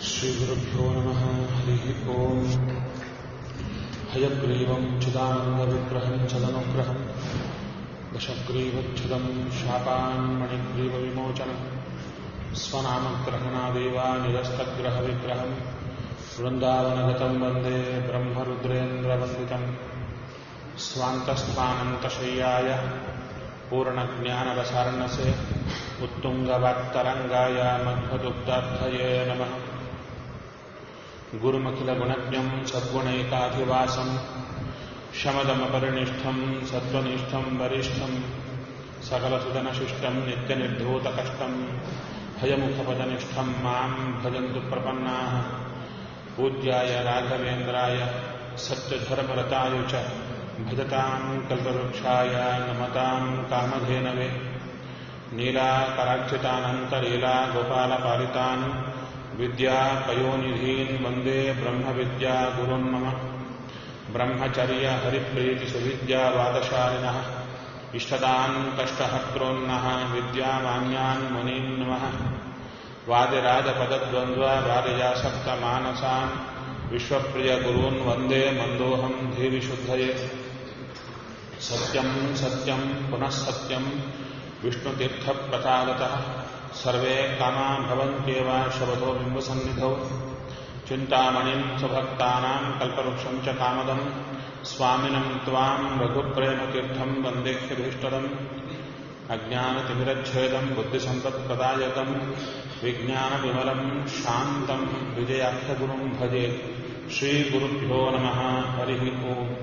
श्रीगुरुभ्यो नमः हरिः ओम् हयग्रीवम् चिदानन्दविग्रहम् चदनुग्रहम् दशग्रीवच्छिदम् शापान्मणिग्रीवविमोचनम् स्वनामग्रहणादेवा निरस्तग्रहविग्रहम् वृन्दावनगतम् वन्दे ब्रह्मरुद्रेन्द्रवन्दितम् स्वान्तस्थानन्तशय्याय पूर्णज्ञानरसार्णसे उत्तुङ्गवाक्तरङ्गाय मध्वदुग्धार्थये नमः गुरुमखिलगुणज्ञम् सद्गुणैकाधिवासम् शमदमपरिनिष्ठम् सत्त्वनिष्ठम् वरिष्ठम् सकलसुदनशिष्टम् नित्यनिर्धूतकष्टम् हयमुखपदनिष्ठम् माम् भजन्तु प्रपन्नाः पूज्याय राघवेन्द्राय सत्यधर्मरताय च भजताम् कल्पवृक्षाय नमताम् कामधेनवे नीलाकराक्षितानन्तलीला गोपालपालितान् विद्यापयोनिधीन् वन्दे ब्रह्मविद्या गुरुन् मम ब्रह्मचर्य हरिप्रीतिसुविद्यावादशालिनः इष्टदान् कष्टहर्तॄन्नः विद्यामान्यान् मुनीन् नमः वादिराजपदद्वन्द्ववादिजासक्तमानसान् विश्वप्रियगुरून् वन्दे मन्दोऽहम् धीविशुद्धये सत्यम् सत्यम् पुनः सत्यम् विष्णुतीर्थप्रसादतः सर्वे कामा भवन्त्येव शबधो बिम्बसन्निधौ चिन्तामणिम् स्वभक्तानाम् कल्पवृक्षम् च कामदम् स्वामिनम् त्वाम् रघुप्रेमतीर्थम् वन्देह्यभीष्टदम् अज्ञानतिमिरच्छेदम् बुद्धिसम्पत्प्रदायकम् विज्ञानविमलम् शान्तम् विजयाख्यगुरुम् भजे श्रीगुरुभ्यो नमः हरिः ओम्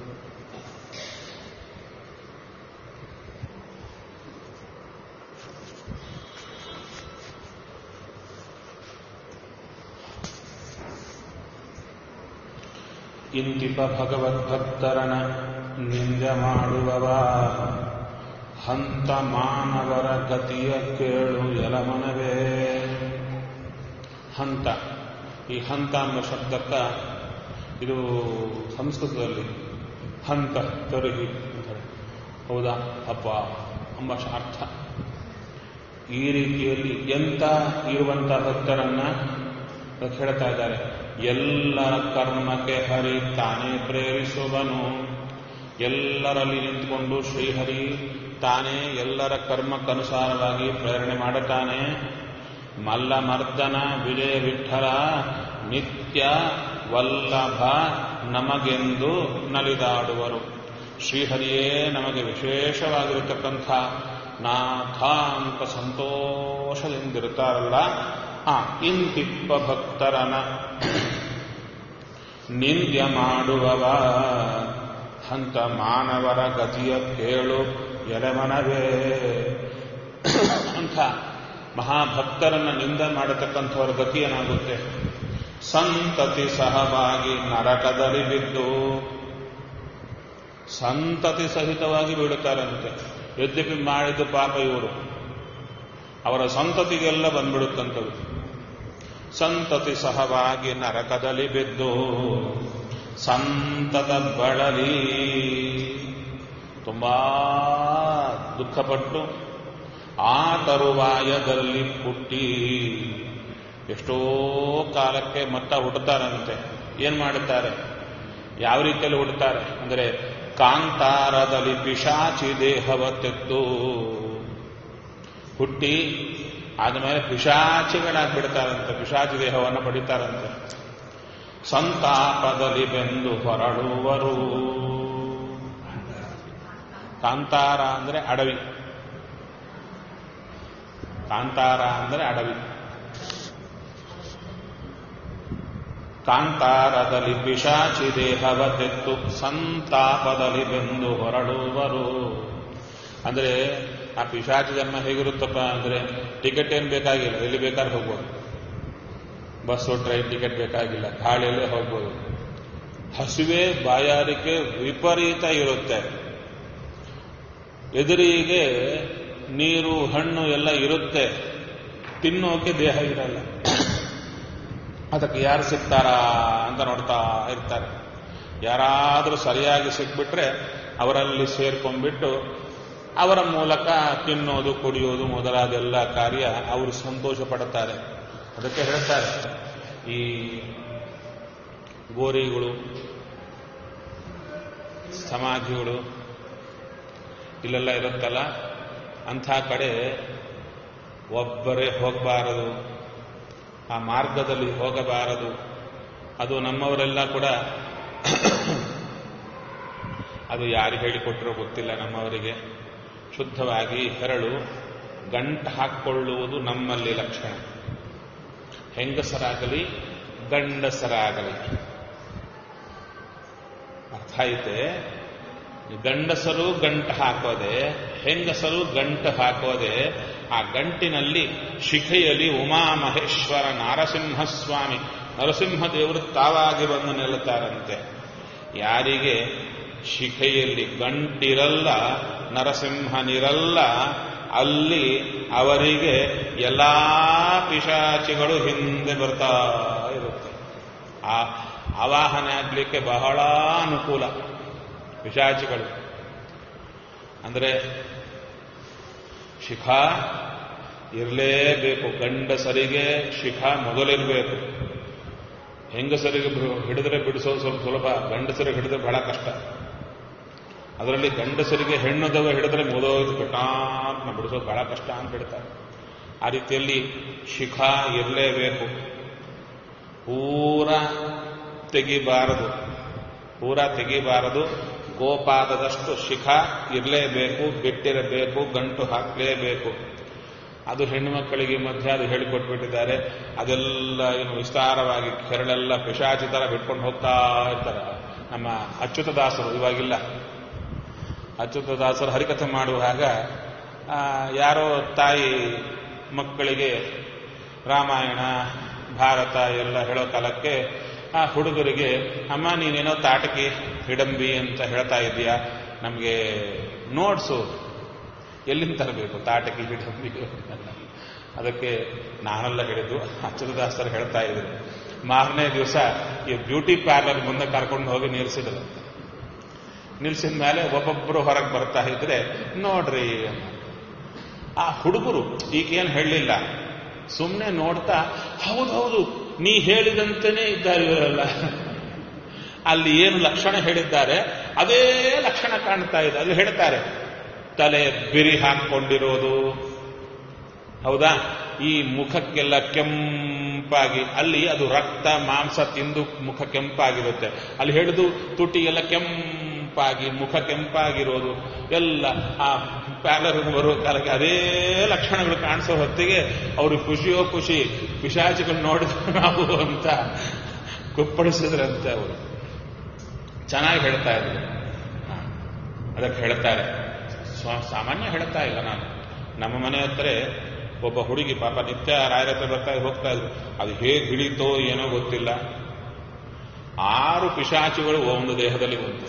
ಇಂತಿಪ ಭಗವದ್ಭಕ್ತರನ ನಿಂದೆ ಮಾಡುವವ ಹಂತ ಮಾನವರ ಗತಿಯ ಕೇಳು ಎಲಮನವೇ ಹಂತ ಈ ಹಂತ ಅನ್ನೋ ಶಬ್ದಕ್ಕ ಇದು ಸಂಸ್ಕೃತದಲ್ಲಿ ಹಂತ ತರುಹಿ ಅಂತಾರೆ ಹೌದಾ ಅಪ್ಪ ಎಂಬ ಅರ್ಥ ಈ ರೀತಿಯಲ್ಲಿ ಎಂತ ಇರುವಂತ ಭಕ್ತರನ್ನ ಹೇಳ್ತಾ ಇದ್ದಾರೆ ಎಲ್ಲರ ಕರ್ಮಕ್ಕೆ ಹರಿ ತಾನೇ ಪ್ರೇರಿಸುವನು ಎಲ್ಲರಲ್ಲಿ ನಿಂತುಕೊಂಡು ಶ್ರೀಹರಿ ತಾನೇ ಎಲ್ಲರ ಕರ್ಮಕ್ಕನುಸಾರವಾಗಿ ಪ್ರೇರಣೆ ಮಾಡುತ್ತಾನೆ ಮಲ್ಲ ಮರ್ದನ ವಿಜಯ ವಿಠಲ ನಿತ್ಯ ವಲ್ಲಭ ನಮಗೆಂದು ನಲಿದಾಡುವರು ಶ್ರೀಹರಿಯೇ ನಮಗೆ ವಿಶೇಷವಾಗಿರತಕ್ಕಂಥ ನಾಥ ಅಂತ ಸಂತೋಷದಿಂದಿರುತ್ತಾರಲ್ಲ ಆ ಇಂತಿಪ್ಪ ಭಕ್ತರನ ನಿಂದ್ಯ ಮಾಡುವವ ಹಂತ ಮಾನವರ ಗತಿಯ ಕೇಳು ಎಲೆಮನವೇ ಅಂಥ ಮಹಾಭಕ್ತರನ್ನ ನಿಂದ ಮಾಡತಕ್ಕಂಥವರ ಗತಿ ಏನಾಗುತ್ತೆ ಸಂತತಿ ಸಹವಾಗಿ ನರಕದಲ್ಲಿ ಬಿದ್ದು ಸಂತತಿ ಸಹಿತವಾಗಿ ಬೀಳುತ್ತಾರಂತೆ ಯದ್ಯಪಿ ಮಾಡಿದ ಪಾಪ ಇವರು ಅವರ ಸಂತತಿಗೆಲ್ಲ ಬಂದ್ಬಿಡುತ್ತಂಥದ್ದು ಸಂತತಿ ಸಹವಾಗಿ ನರಕದಲ್ಲಿ ಬಿದ್ದು ಸಂತತ ಬಳಲಿ ತುಂಬಾ ದುಃಖಪಟ್ಟು ಆ ತರುವಾಯದಲ್ಲಿ ಹುಟ್ಟಿ ಎಷ್ಟೋ ಕಾಲಕ್ಕೆ ಮತ್ತ ಹುಟ್ಟುತ್ತಾರಂತೆ ಏನ್ ಮಾಡುತ್ತಾರೆ ಯಾವ ರೀತಿಯಲ್ಲಿ ಹುಟ್ಟುತ್ತಾರೆ ಅಂದರೆ ಕಾಂತಾರದಲ್ಲಿ ಪಿಶಾಚಿ ದೇಹವ ತೆತ್ತು ಹುಟ್ಟಿ ಆದಮೇಲೆ ಪಿಶಾಚಿಗಳಾಗ್ಬಿಡ್ತಾರಂತೆ ಪಿಶಾಚಿ ದೇಹವನ್ನು ಪಡಿತಾರಂತೆ ಸಂತಾಪದಲ್ಲಿ ಬೆಂದು ಹೊರಡುವರು ಕಾಂತಾರ ಅಂದ್ರೆ ಅಡವಿ ಕಾಂತಾರ ಅಂದ್ರೆ ಅಡವಿ ಕಾಂತಾರದಲ್ಲಿ ಪಿಶಾಚಿ ದೇಹವ ತೆತ್ತು ಸಂತಾಪದಲ್ಲಿ ಬೆಂದು ಹೊರಡುವರು ಅಂದ್ರೆ ಆ ಪಿಶಾಚಿ ಜನ್ಮ ಹೇಗಿರುತ್ತಪ್ಪ ಅಂದ್ರೆ ಟಿಕೆಟ್ ಏನ್ ಬೇಕಾಗಿಲ್ಲ ಎಲ್ಲಿ ಬೇಕಾದ್ರೆ ಹೋಗ್ಬೋದು ಬಸ್ಸು ಟ್ರೈನ್ ಟಿಕೆಟ್ ಬೇಕಾಗಿಲ್ಲ ಗಾಳಿಯಲ್ಲೇ ಹೋಗ್ಬೋದು ಹಸಿವೆ ಬಾಯಾರಿಕೆ ವಿಪರೀತ ಇರುತ್ತೆ ಎದುರಿಗೆ ನೀರು ಹಣ್ಣು ಎಲ್ಲ ಇರುತ್ತೆ ತಿನ್ನೋಕೆ ದೇಹ ಇರಲ್ಲ ಅದಕ್ಕೆ ಯಾರು ಸಿಗ್ತಾರಾ ಅಂತ ನೋಡ್ತಾ ಇರ್ತಾರೆ ಯಾರಾದರೂ ಸರಿಯಾಗಿ ಸಿಕ್ಬಿಟ್ರೆ ಅವರಲ್ಲಿ ಸೇರ್ಕೊಂಡ್ಬಿಟ್ಟು ಅವರ ಮೂಲಕ ತಿನ್ನೋದು ಕುಡಿಯೋದು ಮೊದಲಾದ ಎಲ್ಲ ಕಾರ್ಯ ಅವರು ಸಂತೋಷ ಪಡುತ್ತಾರೆ ಅದಕ್ಕೆ ಹೇಳ್ತಾರೆ ಈ ಗೋರಿಗಳು ಸಮಾಧಿಗಳು ಇಲ್ಲೆಲ್ಲ ಇರುತ್ತಲ್ಲ ಅಂಥ ಕಡೆ ಒಬ್ಬರೇ ಹೋಗಬಾರದು ಆ ಮಾರ್ಗದಲ್ಲಿ ಹೋಗಬಾರದು ಅದು ನಮ್ಮವರೆಲ್ಲ ಕೂಡ ಅದು ಯಾರು ಹೇಳಿಕೊಟ್ಟಿರೋ ಗೊತ್ತಿಲ್ಲ ನಮ್ಮವರಿಗೆ ಶುದ್ಧವಾಗಿ ಹೆರಳು ಗಂಟು ಹಾಕ್ಕೊಳ್ಳುವುದು ನಮ್ಮಲ್ಲಿ ಲಕ್ಷಣ ಹೆಂಗಸರಾಗಲಿ ಗಂಡಸರಾಗಲಿ ಅರ್ಥ ಐತೆ ಗಂಡಸರು ಗಂಟು ಹಾಕೋದೆ ಹೆಂಗಸರು ಗಂಟು ಹಾಕೋದೆ ಆ ಗಂಟಿನಲ್ಲಿ ಶಿಖೆಯಲ್ಲಿ ಉಮಾಮಹೇಶ್ವರ ನಾರಸಿಂಹಸ್ವಾಮಿ ನರಸಿಂಹ ದೇವರು ತಾವಾಗಿ ಬಂದು ನಿಲ್ಲುತ್ತಾರಂತೆ ಯಾರಿಗೆ ಶಿಖೆಯಲ್ಲಿ ಗಂಟಿರಲ್ಲ ನರಸಿಂಹನಿರಲ್ಲ ಅಲ್ಲಿ ಅವರಿಗೆ ಎಲ್ಲಾ ಪಿಶಾಚಿಗಳು ಹಿಂದೆ ಬರ್ತಾ ಇರುತ್ತೆ ಆ ಆವಾಹನೆ ಆಗಲಿಕ್ಕೆ ಬಹಳ ಅನುಕೂಲ ಪಿಶಾಚಿಗಳು ಅಂದರೆ ಶಿಖ ಇರಲೇಬೇಕು ಗಂಡಸರಿಗೆ ಶಿಖ ಮೊದಲಿರಬೇಕು ಹೆಂಗಸರಿಗೆ ಹಿಡಿದ್ರೆ ಬಿಡಿಸೋದು ಸ್ವಲ್ಪ ಸುಲಭ ಗಂಡಸರಿಗೆ ಹಿಡಿದ್ರೆ ಬಹಳ ಕಷ್ಟ ಅದರಲ್ಲಿ ಗಂಡಸರಿಗೆ ಹೆಣ್ಣುದವ ಹಿಡಿದ್ರೆ ಮುದೋದು ಕಟಾತ್ಮ ಬಿಡಿಸೋದು ಬಹಳ ಕಷ್ಟ ಅಂತ ಹೇಳ್ತಾರೆ ಆ ರೀತಿಯಲ್ಲಿ ಶಿಖ ಇರಲೇಬೇಕು ಪೂರ ತೆಗಿಬಾರದು ಪೂರ ತೆಗಿಬಾರದು ಗೋಪಾದದಷ್ಟು ಶಿಖ ಇರಲೇಬೇಕು ಬಿಟ್ಟಿರಬೇಕು ಗಂಟು ಹಾಕಲೇಬೇಕು ಅದು ಹೆಣ್ಣು ಮಕ್ಕಳಿಗೆ ಮಧ್ಯ ಅದು ಹೇಳಿಕೊಟ್ಬಿಟ್ಟಿದ್ದಾರೆ ಅದೆಲ್ಲ ಏನು ವಿಸ್ತಾರವಾಗಿ ಕೆರಳೆಲ್ಲ ಪಿಶಾಚಿ ಥರ ಬಿಟ್ಕೊಂಡು ಹೋಗ್ತಾ ಇರ್ತಾರೆ ನಮ್ಮ ಅಚ್ಯುತದಾಸರು ಇವಾಗಿಲ್ಲ ಅಚ್ಯುತದಾಸರು ಹರಿಕಥೆ ಮಾಡುವಾಗ ಯಾರೋ ತಾಯಿ ಮಕ್ಕಳಿಗೆ ರಾಮಾಯಣ ಭಾರತ ಎಲ್ಲ ಹೇಳೋ ಕಾಲಕ್ಕೆ ಆ ಹುಡುಗರಿಗೆ ಅಮ್ಮ ನೀನೇನೋ ತಾಟಕಿ ಹಿಡಂಬಿ ಅಂತ ಹೇಳ್ತಾ ಇದೀಯಾ ನಮಗೆ ನೋಟ್ಸು ಎಲ್ಲಿಂದ ತರಬೇಕು ತಾಟಕಿ ಹಿಡಂಬಿ ಅದಕ್ಕೆ ನಾನೆಲ್ಲ ಹೇಳಿದ್ದು ಅಚ್ಯುತದಾಸರು ಹೇಳ್ತಾ ಇದ್ರು ಮಾರನೇ ದಿವಸ ಈ ಬ್ಯೂಟಿ ಪಾರ್ಲರ್ ಮುಂದೆ ಕರ್ಕೊಂಡು ಹೋಗಿ ನಿಲ್ಸಿದ್ರು ನಿಲ್ಸಿದ ಮೇಲೆ ಒಬ್ಬೊಬ್ಬರು ಹೊರಗೆ ಬರ್ತಾ ಇದ್ರೆ ನೋಡ್ರಿ ಆ ಹುಡುಗರು ಈಗೇನು ಹೇಳಲಿಲ್ಲ ಸುಮ್ಮನೆ ನೋಡ್ತಾ ಹೌದು ಹೌದು ನೀ ಹೇಳಿದಂತೆಯೇ ಇದ್ದಾರೆ ಇವರೆಲ್ಲ ಅಲ್ಲಿ ಏನು ಲಕ್ಷಣ ಹೇಳಿದ್ದಾರೆ ಅದೇ ಲಕ್ಷಣ ಕಾಣ್ತಾ ಇದೆ ಅಲ್ಲಿ ಹೇಳ್ತಾರೆ ತಲೆ ಬಿರಿ ಹಾಕೊಂಡಿರೋದು ಹೌದಾ ಈ ಮುಖಕ್ಕೆಲ್ಲ ಕೆಂಪಾಗಿ ಅಲ್ಲಿ ಅದು ರಕ್ತ ಮಾಂಸ ತಿಂದು ಮುಖ ಕೆಂಪಾಗಿರುತ್ತೆ ಅಲ್ಲಿ ಹೇಳಿದು ತುಟಿ ಎಲ್ಲ ಕೆಂಪಾಗಿ ಮುಖ ಕೆಂಪಾಗಿರೋದು ಎಲ್ಲ ಆ ಪ್ಯಾಲರ್ ಬರುವ ಕಾಲಕ್ಕೆ ಅದೇ ಲಕ್ಷಣಗಳು ಕಾಣಿಸೋ ಹೊತ್ತಿಗೆ ಅವರು ಖುಷಿಯೋ ಖುಷಿ ಪಿಶಾಚಿಗಳು ನೋಡಿದ್ರು ನಾವು ಅಂತ ಕುಪ್ಪಳಿಸಿದ್ರಂತೆ ಅವರು ಚೆನ್ನಾಗಿ ಹೇಳ್ತಾ ಇದ್ರು ಅದಕ್ಕೆ ಹೇಳ್ತಾರೆ ಸಾಮಾನ್ಯ ಹೇಳ್ತಾ ಇಲ್ಲ ನಾನು ನಮ್ಮ ಮನೆ ಹತ್ರ ಒಬ್ಬ ಹುಡುಗಿ ಪಾಪ ನಿತ್ಯ ರಾಯರ ಹತ್ರ ಬರ್ತಾ ಹೋಗ್ತಾ ಇದ್ರು ಅದು ಹೇಗೆ ಹಿಡಿತೋ ಏನೋ ಗೊತ್ತಿಲ್ಲ ಆರು ಪಿಶಾಚಿಗಳು ಒಂದು ದೇಹದಲ್ಲಿ ಬಂತು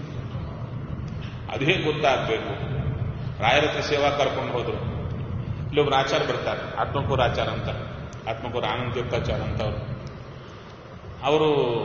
ಅದು ಹೇಗೆ ಗೊತ್ತಾಗಬೇಕು ರಾಯರ ಹತ್ರ ಸೇವಾ ಕರ್ಕೊಂಡು ಹೋದ್ರು ಇಲ್ಲೊಬ್ರು ಆಚಾರ ಬರ್ತಾರೆ ಆತ್ಮಕೂರ ಆಚಾರ ಅಂತ ಆತ್ಮಕೂರ ಆನಂದ ತೀರ್ಥಾಚಾರ ಅಂತ ಅವರು ಅವರು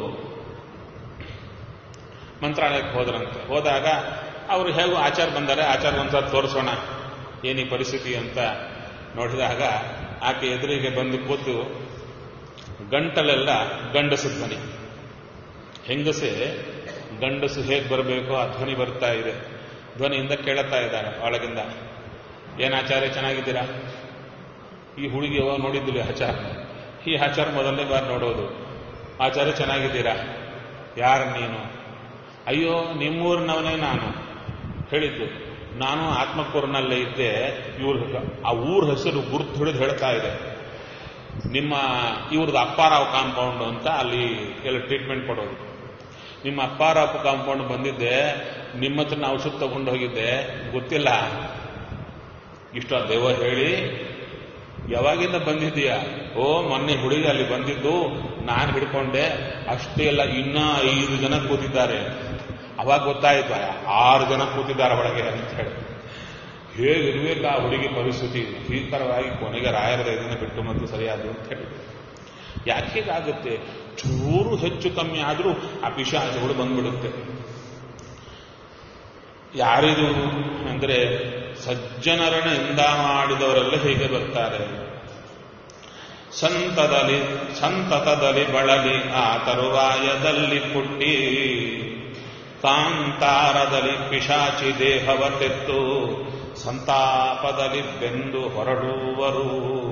ಮಂತ್ರಾಲಯಕ್ಕೆ ಹೋದ್ರಂತೆ ಹೋದಾಗ ಅವರು ಹೇಗೂ ಆಚಾರ ಬಂದರೆ ಆಚಾರ ಒಂದ್ಸಲ ತೋರಿಸೋಣ ಏನಿ ಪರಿಸ್ಥಿತಿ ಅಂತ ನೋಡಿದಾಗ ಆಕೆ ಎದುರಿಗೆ ಬಂದು ಕೂತು ಗಂಟಲೆಲ್ಲ ಗಂಡಸದ ಧ್ವನಿ ಹೆಂಗಸೆ ಗಂಡಸು ಹೇಗೆ ಬರಬೇಕೋ ಆ ಧ್ವನಿ ಬರ್ತಾ ಇದೆ ಧ್ವನಿಯಿಂದ ಕೇಳುತ್ತಾ ಇದ್ದಾರೆ ಒಳಗಿಂದ ಏನು ಆಚಾರ್ಯ ಚೆನ್ನಾಗಿದ್ದೀರಾ ಈ ಹುಡುಗಿ ಯಾವಾಗ ನೋಡಿದ್ದಿಲ್ಲ ಆಚಾರ ಈ ಆಚಾರ ಮೊದಲನೇ ಬಾರಿ ನೋಡೋದು ಆಚಾರ್ಯ ಚೆನ್ನಾಗಿದ್ದೀರಾ ಯಾರು ನೀನು ಅಯ್ಯೋ ನಿಮ್ಮೂರಿನವನೇ ನಾನು ಹೇಳಿದ್ದು ನಾನು ಆತ್ಮಕೂರಿನಲ್ಲೇ ಇದ್ದೆ ಇವ್ರ ಆ ಊರ ಹೆಸರು ಗುರುತು ಹಿಡಿದು ಹೇಳ್ತಾ ಇದೆ ನಿಮ್ಮ ಇವ್ರದ್ದು ಅಪ್ಪಾರಾವ್ ಕಾಂಪೌಂಡ್ ಅಂತ ಅಲ್ಲಿ ಎಲ್ಲ ಟ್ರೀಟ್ಮೆಂಟ್ ಕೊಡೋದು ನಿಮ್ಮ ಅಪ್ಪಾರಾವ್ ಕಾಂಪೌಂಡ್ ಬಂದಿದ್ದೆ ನಿಮ್ಮ ಹತ್ರ ನಾವು ಔಷಧ ತಗೊಂಡು ಹೋಗಿದ್ದೆ ಗೊತ್ತಿಲ್ಲ ಇಷ್ಟ ದೇವ ಹೇಳಿ ಯಾವಾಗಿಂದ ಬಂದಿದ್ದೀಯಾ ಓ ಮೊನ್ನೆ ಹುಡುಗಿ ಅಲ್ಲಿ ಬಂದಿದ್ದು ನಾನು ಹಿಡ್ಕೊಂಡೆ ಅಷ್ಟೇ ಅಲ್ಲ ಇನ್ನ ಐದು ಜನ ಕೂತಿದ್ದಾರೆ ಅವಾಗ ಗೊತ್ತಾಯ್ತು ಆರು ಜನ ಕೂತಿದ್ದಾರೆ ಒಳಗೆ ಅಂತ ಹೇಳಿ ಹೇಗಿರ್ಬೇಕು ಆ ಹುಡುಗಿ ಪರಿಸ್ಥಿತಿ ಭೀಕರವಾಗಿ ಕೊನೆಗೆ ರಾಯರದ ಇದನ್ನು ಬಿಟ್ಟು ಮತ್ತು ಸರಿಯಾದು ಅಂತ ಹೇಳಿ ಯಾಕೆ ಹೀಗಾಗುತ್ತೆ ಚೂರು ಹೆಚ್ಚು ಕಮ್ಮಿ ಆದರೂ ಆ ಪಿಶಾಚಗಳು ಬಂದ್ಬಿಡುತ್ತೆ ಯಾರಿದು ಅಂದ್ರೆ ಸಜ್ಜನರನ್ನ ಇಂದ ಮಾಡಿದವರೆಲ್ಲ ಹೇಗೆ ಬರ್ತಾರೆ ಸಂತದಲ್ಲಿ ಸಂತತದಲ್ಲಿ ಬಳಲಿ ಆ ತರುವಾಯದಲ್ಲಿ ಪುಟ್ಟಿ ಕಾಂತಾರದಲ್ಲಿ ಪಿಶಾಚಿ ದೇಹವ ತೆತ್ತು ಸಂತಾಪದಲ್ಲಿ ಬೆಂದು ಹೊರಡುವರು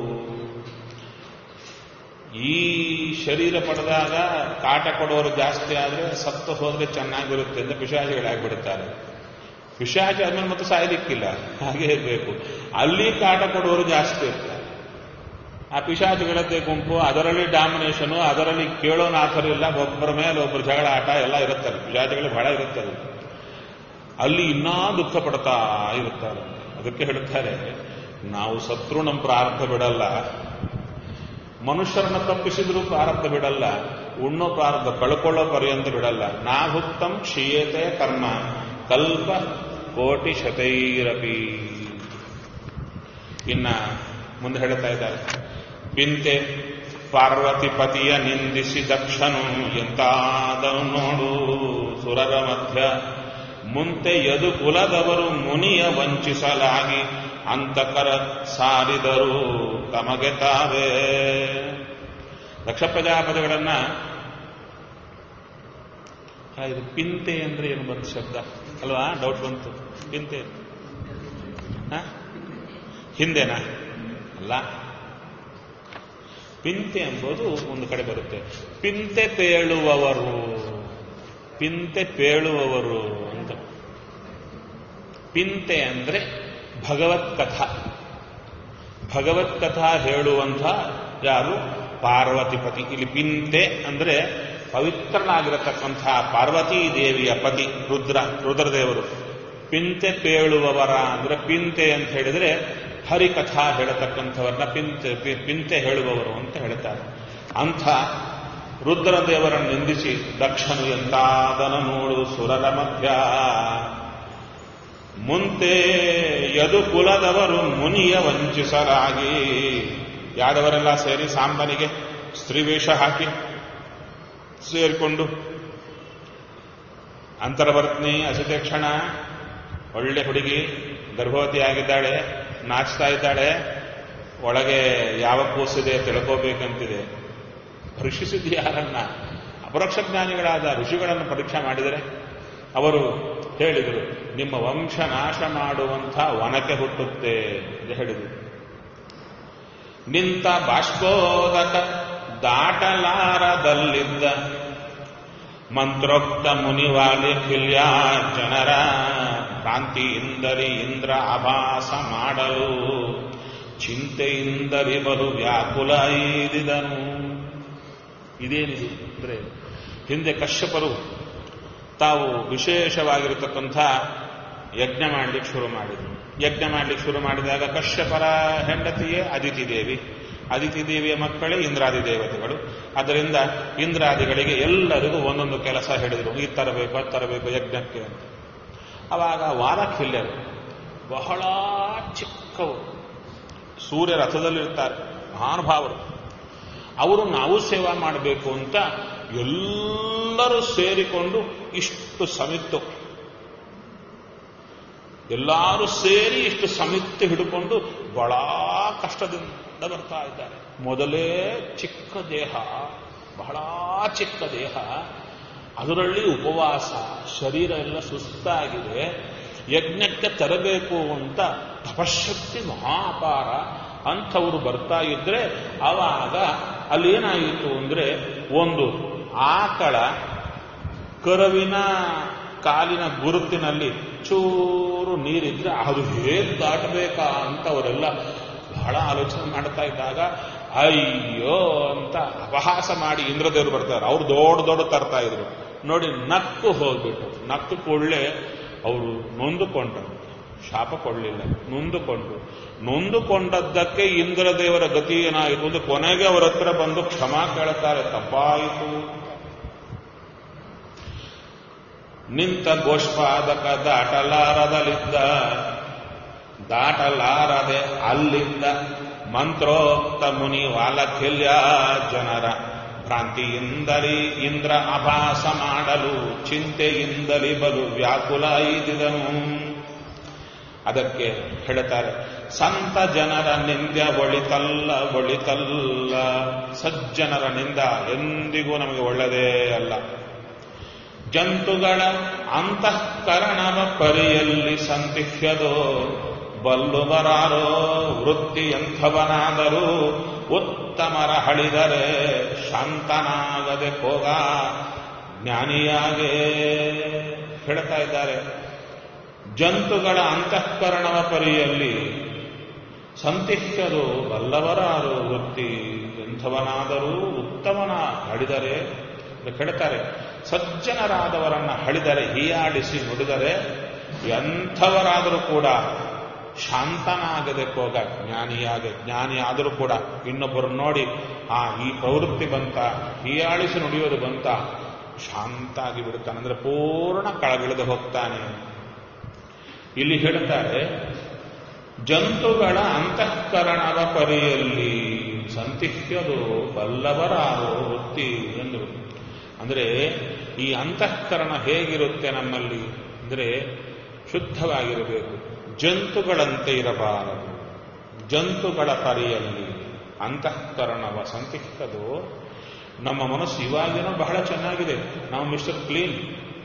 ಈ ಶರೀರ ಪಡೆದಾಗ ಕಾಟ ಕೊಡೋರು ಜಾಸ್ತಿ ಆದರೆ ಸತ್ತು ಹೋದ್ರೆ ಚೆನ್ನಾಗಿರುತ್ತೆ ಅಂತ ಪಿಶಾಚಿಗಳಾಗ್ಬಿಡುತ್ತಾರೆ ಪಿಶಾಚಿ ಆದ್ಮೇಲೆ ಮತ್ತೆ ಸಾಯಲಿಕ್ಕಿಲ್ಲ ಹಾಗೆ ಇರಬೇಕು ಅಲ್ಲಿ ಕಾಟ ಕೊಡೋರು ಜಾಸ್ತಿ ಇರ್ತಾರೆ ಆ ಪಿಶಾಚಿಗಳದ್ದೇ ಗುಂಪು ಅದರಲ್ಲಿ ಡಾಮಿನೇಷನು ಅದರಲ್ಲಿ ಕೇಳೋ ನಾಥರಿಲ್ಲ ಒಬ್ಬರ ಮೇಲೆ ಒಬ್ಬರು ಜಗಳ ಆಟ ಎಲ್ಲ ಇರುತ್ತಲ್ಲ ಪಿಶಾಚಿಗಳು ಬಹಳ ಇರುತ್ತವೆ ಅಲ್ಲಿ ಇನ್ನೂ ದುಃಖ ಪಡ್ತಾ ಇರುತ್ತಾರೆ ಅದಕ್ಕೆ ಹೇಳುತ್ತಾರೆ ನಾವು ಸತ್ರು ನಮ್ಮ ಪ್ರಾರ್ಥ ಬಿಡಲ್ಲ ಮನುಷ್ಯರನ್ನ ತಪ್ಪಿಸಿದ್ರು ಪ್ರಾರಬ್ಧ ಬಿಡಲ್ಲ ಉಣ್ಣೋ ಪ್ರಾರಬ್ಧ ಕಳ್ಕೊಳ್ಳೋ ಪರ್ಯಂತ ಬಿಡಲ್ಲ ನಾಹುತ್ತಂ ಕ್ಷೀಯತೆ ಕರ್ಮ ಕಲ್ಪ ಕೋಟಿ ಶತೈರಪಿ ಇನ್ನ ಮುಂದೆ ಹೇಳ್ತಾ ಇದ್ದಾರೆ ಪಿಂತೆ ಪಾರ್ವತಿ ಪತಿಯ ನಿಂದಿಸಿ ದಕ್ಷನು ಎಂತಾದನು ನೋಡು ಸುರರ ಮಧ್ಯ ಮುಂತೆ ಯದು ಕುಲದವರು ಮುನಿಯ ವಂಚಿಸಲಾಗಿ ಅಂತಕರ ಸಾರಿದರು ತಮಗೆ ತಾವೇ ದಕ್ಷ ಪ್ರಜಾಪತಿಗಳನ್ನ ಆ, ಇದು ಪಿಂತೆ ಅಂದ್ರೆ ಏನು ಬಂತು ಶಬ್ದ ಅಲ್ವಾ ಡೌಟ್ ಬಂತು ಪಿಂತೆ ಆ? ಹಿಂದೆನಾ ಅಲ್ಲ ಪಿಂತೆ ಎಂಬುದು ಒಂದು ಕಡೆ ಬರುತ್ತೆ ಪಿಂತೆ ಪೇಳುವವರು ಪಿಂತೆ ಪೇಳುವವರು ಅಂತ ಪಿಂತೆ ಅಂದ್ರೆ ಭಗವತ್ ಕಥಾ ಭಗವತ್ ಕಥಾ ಹೇಳುವಂಥ ಯಾರು ಪಾರ್ವತಿಪತಿ ಇಲ್ಲಿ ಪಿಂತೆ ಅಂದ್ರೆ ಪವಿತ್ರನಾಗಿರತಕ್ಕಂತಹ ಪಾರ್ವತೀ ದೇವಿಯ ಪತಿ ರುದ್ರ ರುದ್ರದೇವರು ಪಿಂತೆ ಪೇಳುವವರ ಅಂದ್ರೆ ಪಿಂತೆ ಅಂತ ಹೇಳಿದ್ರೆ ಹರಿಕಥಾ ಹೇಳತಕ್ಕಂಥವ್ರನ್ನ ಪಿಂತೆ ಪಿ- ಪಿಂತೆ ಹೇಳುವವರು ಅಂತ ಹೇಳ್ತಾರೆ ಅಂಥ ರುದ್ರದೇವರನ್ನು ನಿಂದಿಸಿ ದಕ್ಷನು ಎಂತಾದನ ನೋಡು ಸುರರ ಮಧ್ಯ ಮುಂತೆ ಯದು ಕುಲದವರು ಮುನಿಯ ವಂಚಿಸಲಾಗಿ ಯಾದವರೆಲ್ಲ ಸೇರಿ ಸಾಂಬನಿಗೆ ಸ್ತ್ರೀವೇಷ ಹಾಕಿ ಸೇರಿಕೊಂಡು ಅಂತರವರ್ತ್ನಿ ಅಸಿತೇಕ್ಷಣ ಒಳ್ಳೆ ಹುಡುಗಿ ಗರ್ಭವತಿ ಆಗಿದ್ದಾಳೆ ನಾಚ್ತಾ ಇದ್ದಾಳೆ ಒಳಗೆ ಯಾವ ಕೂಸಿದೆ ತಿಳ್ಕೋಬೇಕಂತಿದೆ ಪರೀಕ್ಷಿಸಿದ್ದು ಯಾರನ್ನ ಅಪರೋಕ್ಷ ಜ್ಞಾನಿಗಳಾದ ಋಷಿಗಳನ್ನು ಪರೀಕ್ಷೆ ಮಾಡಿದರೆ ಅವರು ಹೇಳಿದರು ನಿಮ್ಮ ವಂಶ ನಾಶ ಮಾಡುವಂಥ ವನಕ್ಕೆ ಹುಟ್ಟುತ್ತೆ ಅಂತ ಹೇಳಿದರು ನಿಂತ ಬಾಷ್ಪೋದಕ ದಾಟಲಾರದಲ್ಲಿದ್ದ ಮಂತ್ರೋಕ್ತ ಮುನಿವಾಲಿ ಕಿಲ್ಯ ಜನರ ಭ್ರಾಂತಿಯಿಂದಲೇ ಇಂದ್ರ ಆಭಾಸ ಮಾಡಲು ಚಿಂತೆಯಿಂದಲೇ ಬಲು ವ್ಯಾಕುಲ ಈದಿದನು ಇದೇನಿದು ಅಂದ್ರೆ ಹಿಂದೆ ಕಶ್ಯಪರು ತಾವು ವಿಶೇಷವಾಗಿರತಕ್ಕಂಥ ಯಜ್ಞ ಮಾಡಲಿಕ್ಕೆ ಶುರು ಮಾಡಿದರು ಯಜ್ಞ ಮಾಡಲಿಕ್ಕೆ ಶುರು ಮಾಡಿದಾಗ ಕಶ್ಯಪರ ಹೆಂಡತಿಯೇ ಅದಿತಿ ದೇವಿ ಅದಿತಿ ದೇವಿಯ ಮಕ್ಕಳೇ ಇಂದ್ರಾದಿ ದೇವತೆಗಳು ಅದರಿಂದ ಇಂದ್ರಾದಿಗಳಿಗೆ ಎಲ್ಲರಿಗೂ ಒಂದೊಂದು ಕೆಲಸ ಹೇಳಿದರು ಈ ತರಬೇಕು ಅದು ತರಬೇಕು ಯಜ್ಞಕ್ಕೆ ಅಂತ ಅವಾಗ ವಾರಖಿಲ್ಯರು ಬಹಳ ಚಿಕ್ಕವರು ಸೂರ್ಯ ರಥದಲ್ಲಿರ್ತಾರೆ ಮಹಾನುಭಾವರು ಅವರು ನಾವು ಸೇವಾ ಮಾಡಬೇಕು ಅಂತ ಎಲ್ಲರೂ ಸೇರಿಕೊಂಡು ಇಷ್ಟು ಸಮಿತ್ತು ಎಲ್ಲರೂ ಸೇರಿ ಇಷ್ಟು ಸಮಿತಿ ಹಿಡ್ಕೊಂಡು ಬಹಳ ಕಷ್ಟದಿಂದ ಬರ್ತಾ ಇದ್ದಾರೆ ಮೊದಲೇ ಚಿಕ್ಕ ದೇಹ ಬಹಳ ಚಿಕ್ಕ ದೇಹ ಅದರಲ್ಲಿ ಉಪವಾಸ ಶರೀರ ಎಲ್ಲ ಸುಸ್ತಾಗಿದೆ ಯಜ್ಞಕ್ಕೆ ತರಬೇಕು ಅಂತ ತಪಶಕ್ತಿ ಮಹಾಪಾರ ಅಂಥವರು ಬರ್ತಾ ಇದ್ರೆ ಆವಾಗ ಅಲ್ಲೇನಾಯಿತು ಅಂದ್ರೆ ಒಂದು ಆಕಳ ಕರುವಿನ ಕಾಲಿನ ಗುರುತಿನಲ್ಲಿ ಚೂರು ನೀರಿದ್ರೆ ಅದು ಹೇಗೆ ದಾಟಬೇಕಾ ಅಂತ ಅವರೆಲ್ಲ ಬಹಳ ಆಲೋಚನೆ ಮಾಡ್ತಾ ಇದ್ದಾಗ ಅಯ್ಯೋ ಅಂತ ಅಪಹಾಸ ಮಾಡಿ ಇಂದ್ರದೇವರು ಬರ್ತಾರೆ ಅವ್ರು ದೊಡ್ಡ ದೊಡ್ಡ ತರ್ತಾ ಇದ್ರು ನೋಡಿ ನಕ್ಕು ಹೋಗ್ಬಿಟ್ಟು ನಕ್ಕು ಕೊಳ್ಳೆ ಅವರು ನೊಂದುಕೊಂಡ್ರು ಶಾಪ ಕೊಡಲಿಲ್ಲ ನೊಂದುಕೊಂಡ್ರು ನೊಂದುಕೊಂಡದ್ದಕ್ಕೆ ಇಂದ್ರದೇವರ ಗತಿ ಏನಾಯಿತು ಅಂದ್ರೆ ಕೊನೆಗೆ ಅವರ ಹತ್ರ ಬಂದು ಕ್ಷಮಾ ಕೇಳ್ತಾರೆ ತಪ್ಪಾಯಿತು ನಿಂತ ಗೋಷ್ಪಾದಕ ದಾಟಲಾರದಲಿದ್ದ ದಾಟಲಾರದೆ ಅಲ್ಲಿದ್ದ ಮಂತ್ರೋಕ್ತ ಮುನಿ ವಾಲಖಿಲ್ಯ ಜನರ ಭ್ರಾಂತಿಯಿಂದಲೇ ಇಂದ್ರ ಅಭಾಸ ಮಾಡಲು ಚಿಂತೆಯಿಂದಲೇ ಬಲು ವ್ಯಾಕುಲ ಐದಿದನು ಅದಕ್ಕೆ ಹೇಳ್ತಾರೆ ಸಂತ ಜನರ ನಿಂದ್ಯ ಒಳಿತಲ್ಲ ಒಳಿತಲ್ಲ ಸಜ್ಜನರ ನಿಂದ ಎಂದಿಗೂ ನಮಗೆ ಒಳ್ಳೆಯದೇ ಅಲ್ಲ ಜಂತುಗಳ ಅಂತಃಕರಣವ ಪರಿಯಲ್ಲಿ ಸಂತಿಹ್ಯದೋ ಬಲ್ಲುವರಾರೋ ವೃತ್ತಿ ಎಂಥವನಾದರೂ ಉತ್ತಮರ ಹಳಿದರೆ ಶಾಂತನಾಗದೆ ಹೋಗ ಜ್ಞಾನಿಯಾಗೇ ಹೇಳ್ತಾ ಇದ್ದಾರೆ ಜಂತುಗಳ ಅಂತಃಕರಣವ ಪರಿಯಲ್ಲಿ ಸಂತಿಹ್ಯರು ಬಲ್ಲವರಾರು ವೃತ್ತಿ ಎಂಥವನಾದರೂ ಉತ್ತಮನ ಹಳಿದರೆ ಹೇಳ್ತಾರೆ ಸಜ್ಜನರಾದವರನ್ನ ಹಳಿದರೆ ಹೀಯಾಡಿಸಿ ನುಡಿದರೆ ಎಂಥವರಾದರೂ ಕೂಡ ಶಾಂತನಾಗದೆ ಹೋಗ ಜ್ಞಾನಿಯಾಗೆ ಜ್ಞಾನಿ ಆದರೂ ಕೂಡ ಇನ್ನೊಬ್ಬರು ನೋಡಿ ಆ ಈ ಪ್ರವೃತ್ತಿ ಬಂತ ಹೀಯಾಳಿಸಿ ನುಡಿಯೋದು ಬಂತ ಶಾಂತ ಆಗಿ ಬಿಡುತ್ತಾನೆ ಅಂದ್ರೆ ಪೂರ್ಣ ಕಳಗಿಳಿದು ಹೋಗ್ತಾನೆ ಇಲ್ಲಿ ಹೇಳ್ತಾರೆ ಜಂತುಗಳ ಅಂತಃಕರಣದ ಪರಿಯಲ್ಲಿ ಸಂತಿಹ್ಯದು ಬಲ್ಲವರಾರೋ ವೃತ್ತಿ ಎಂದರು ಅಂದರೆ ಈ ಅಂತಃಕರಣ ಹೇಗಿರುತ್ತೆ ನಮ್ಮಲ್ಲಿ ಅಂದರೆ ಶುದ್ಧವಾಗಿರಬೇಕು ಜಂತುಗಳಂತೆ ಇರಬಾರದು ಜಂತುಗಳ ಪರಿಯಲ್ಲಿ ಅಂತಃಕರಣವ ಸಂತಿಹ್ಯದು ನಮ್ಮ ಮನಸ್ಸು ಇವಾಗಿನೂ ಬಹಳ ಚೆನ್ನಾಗಿದೆ ನಾವು ಮಿಸ್ಟರ್ ಕ್ಲೀನ್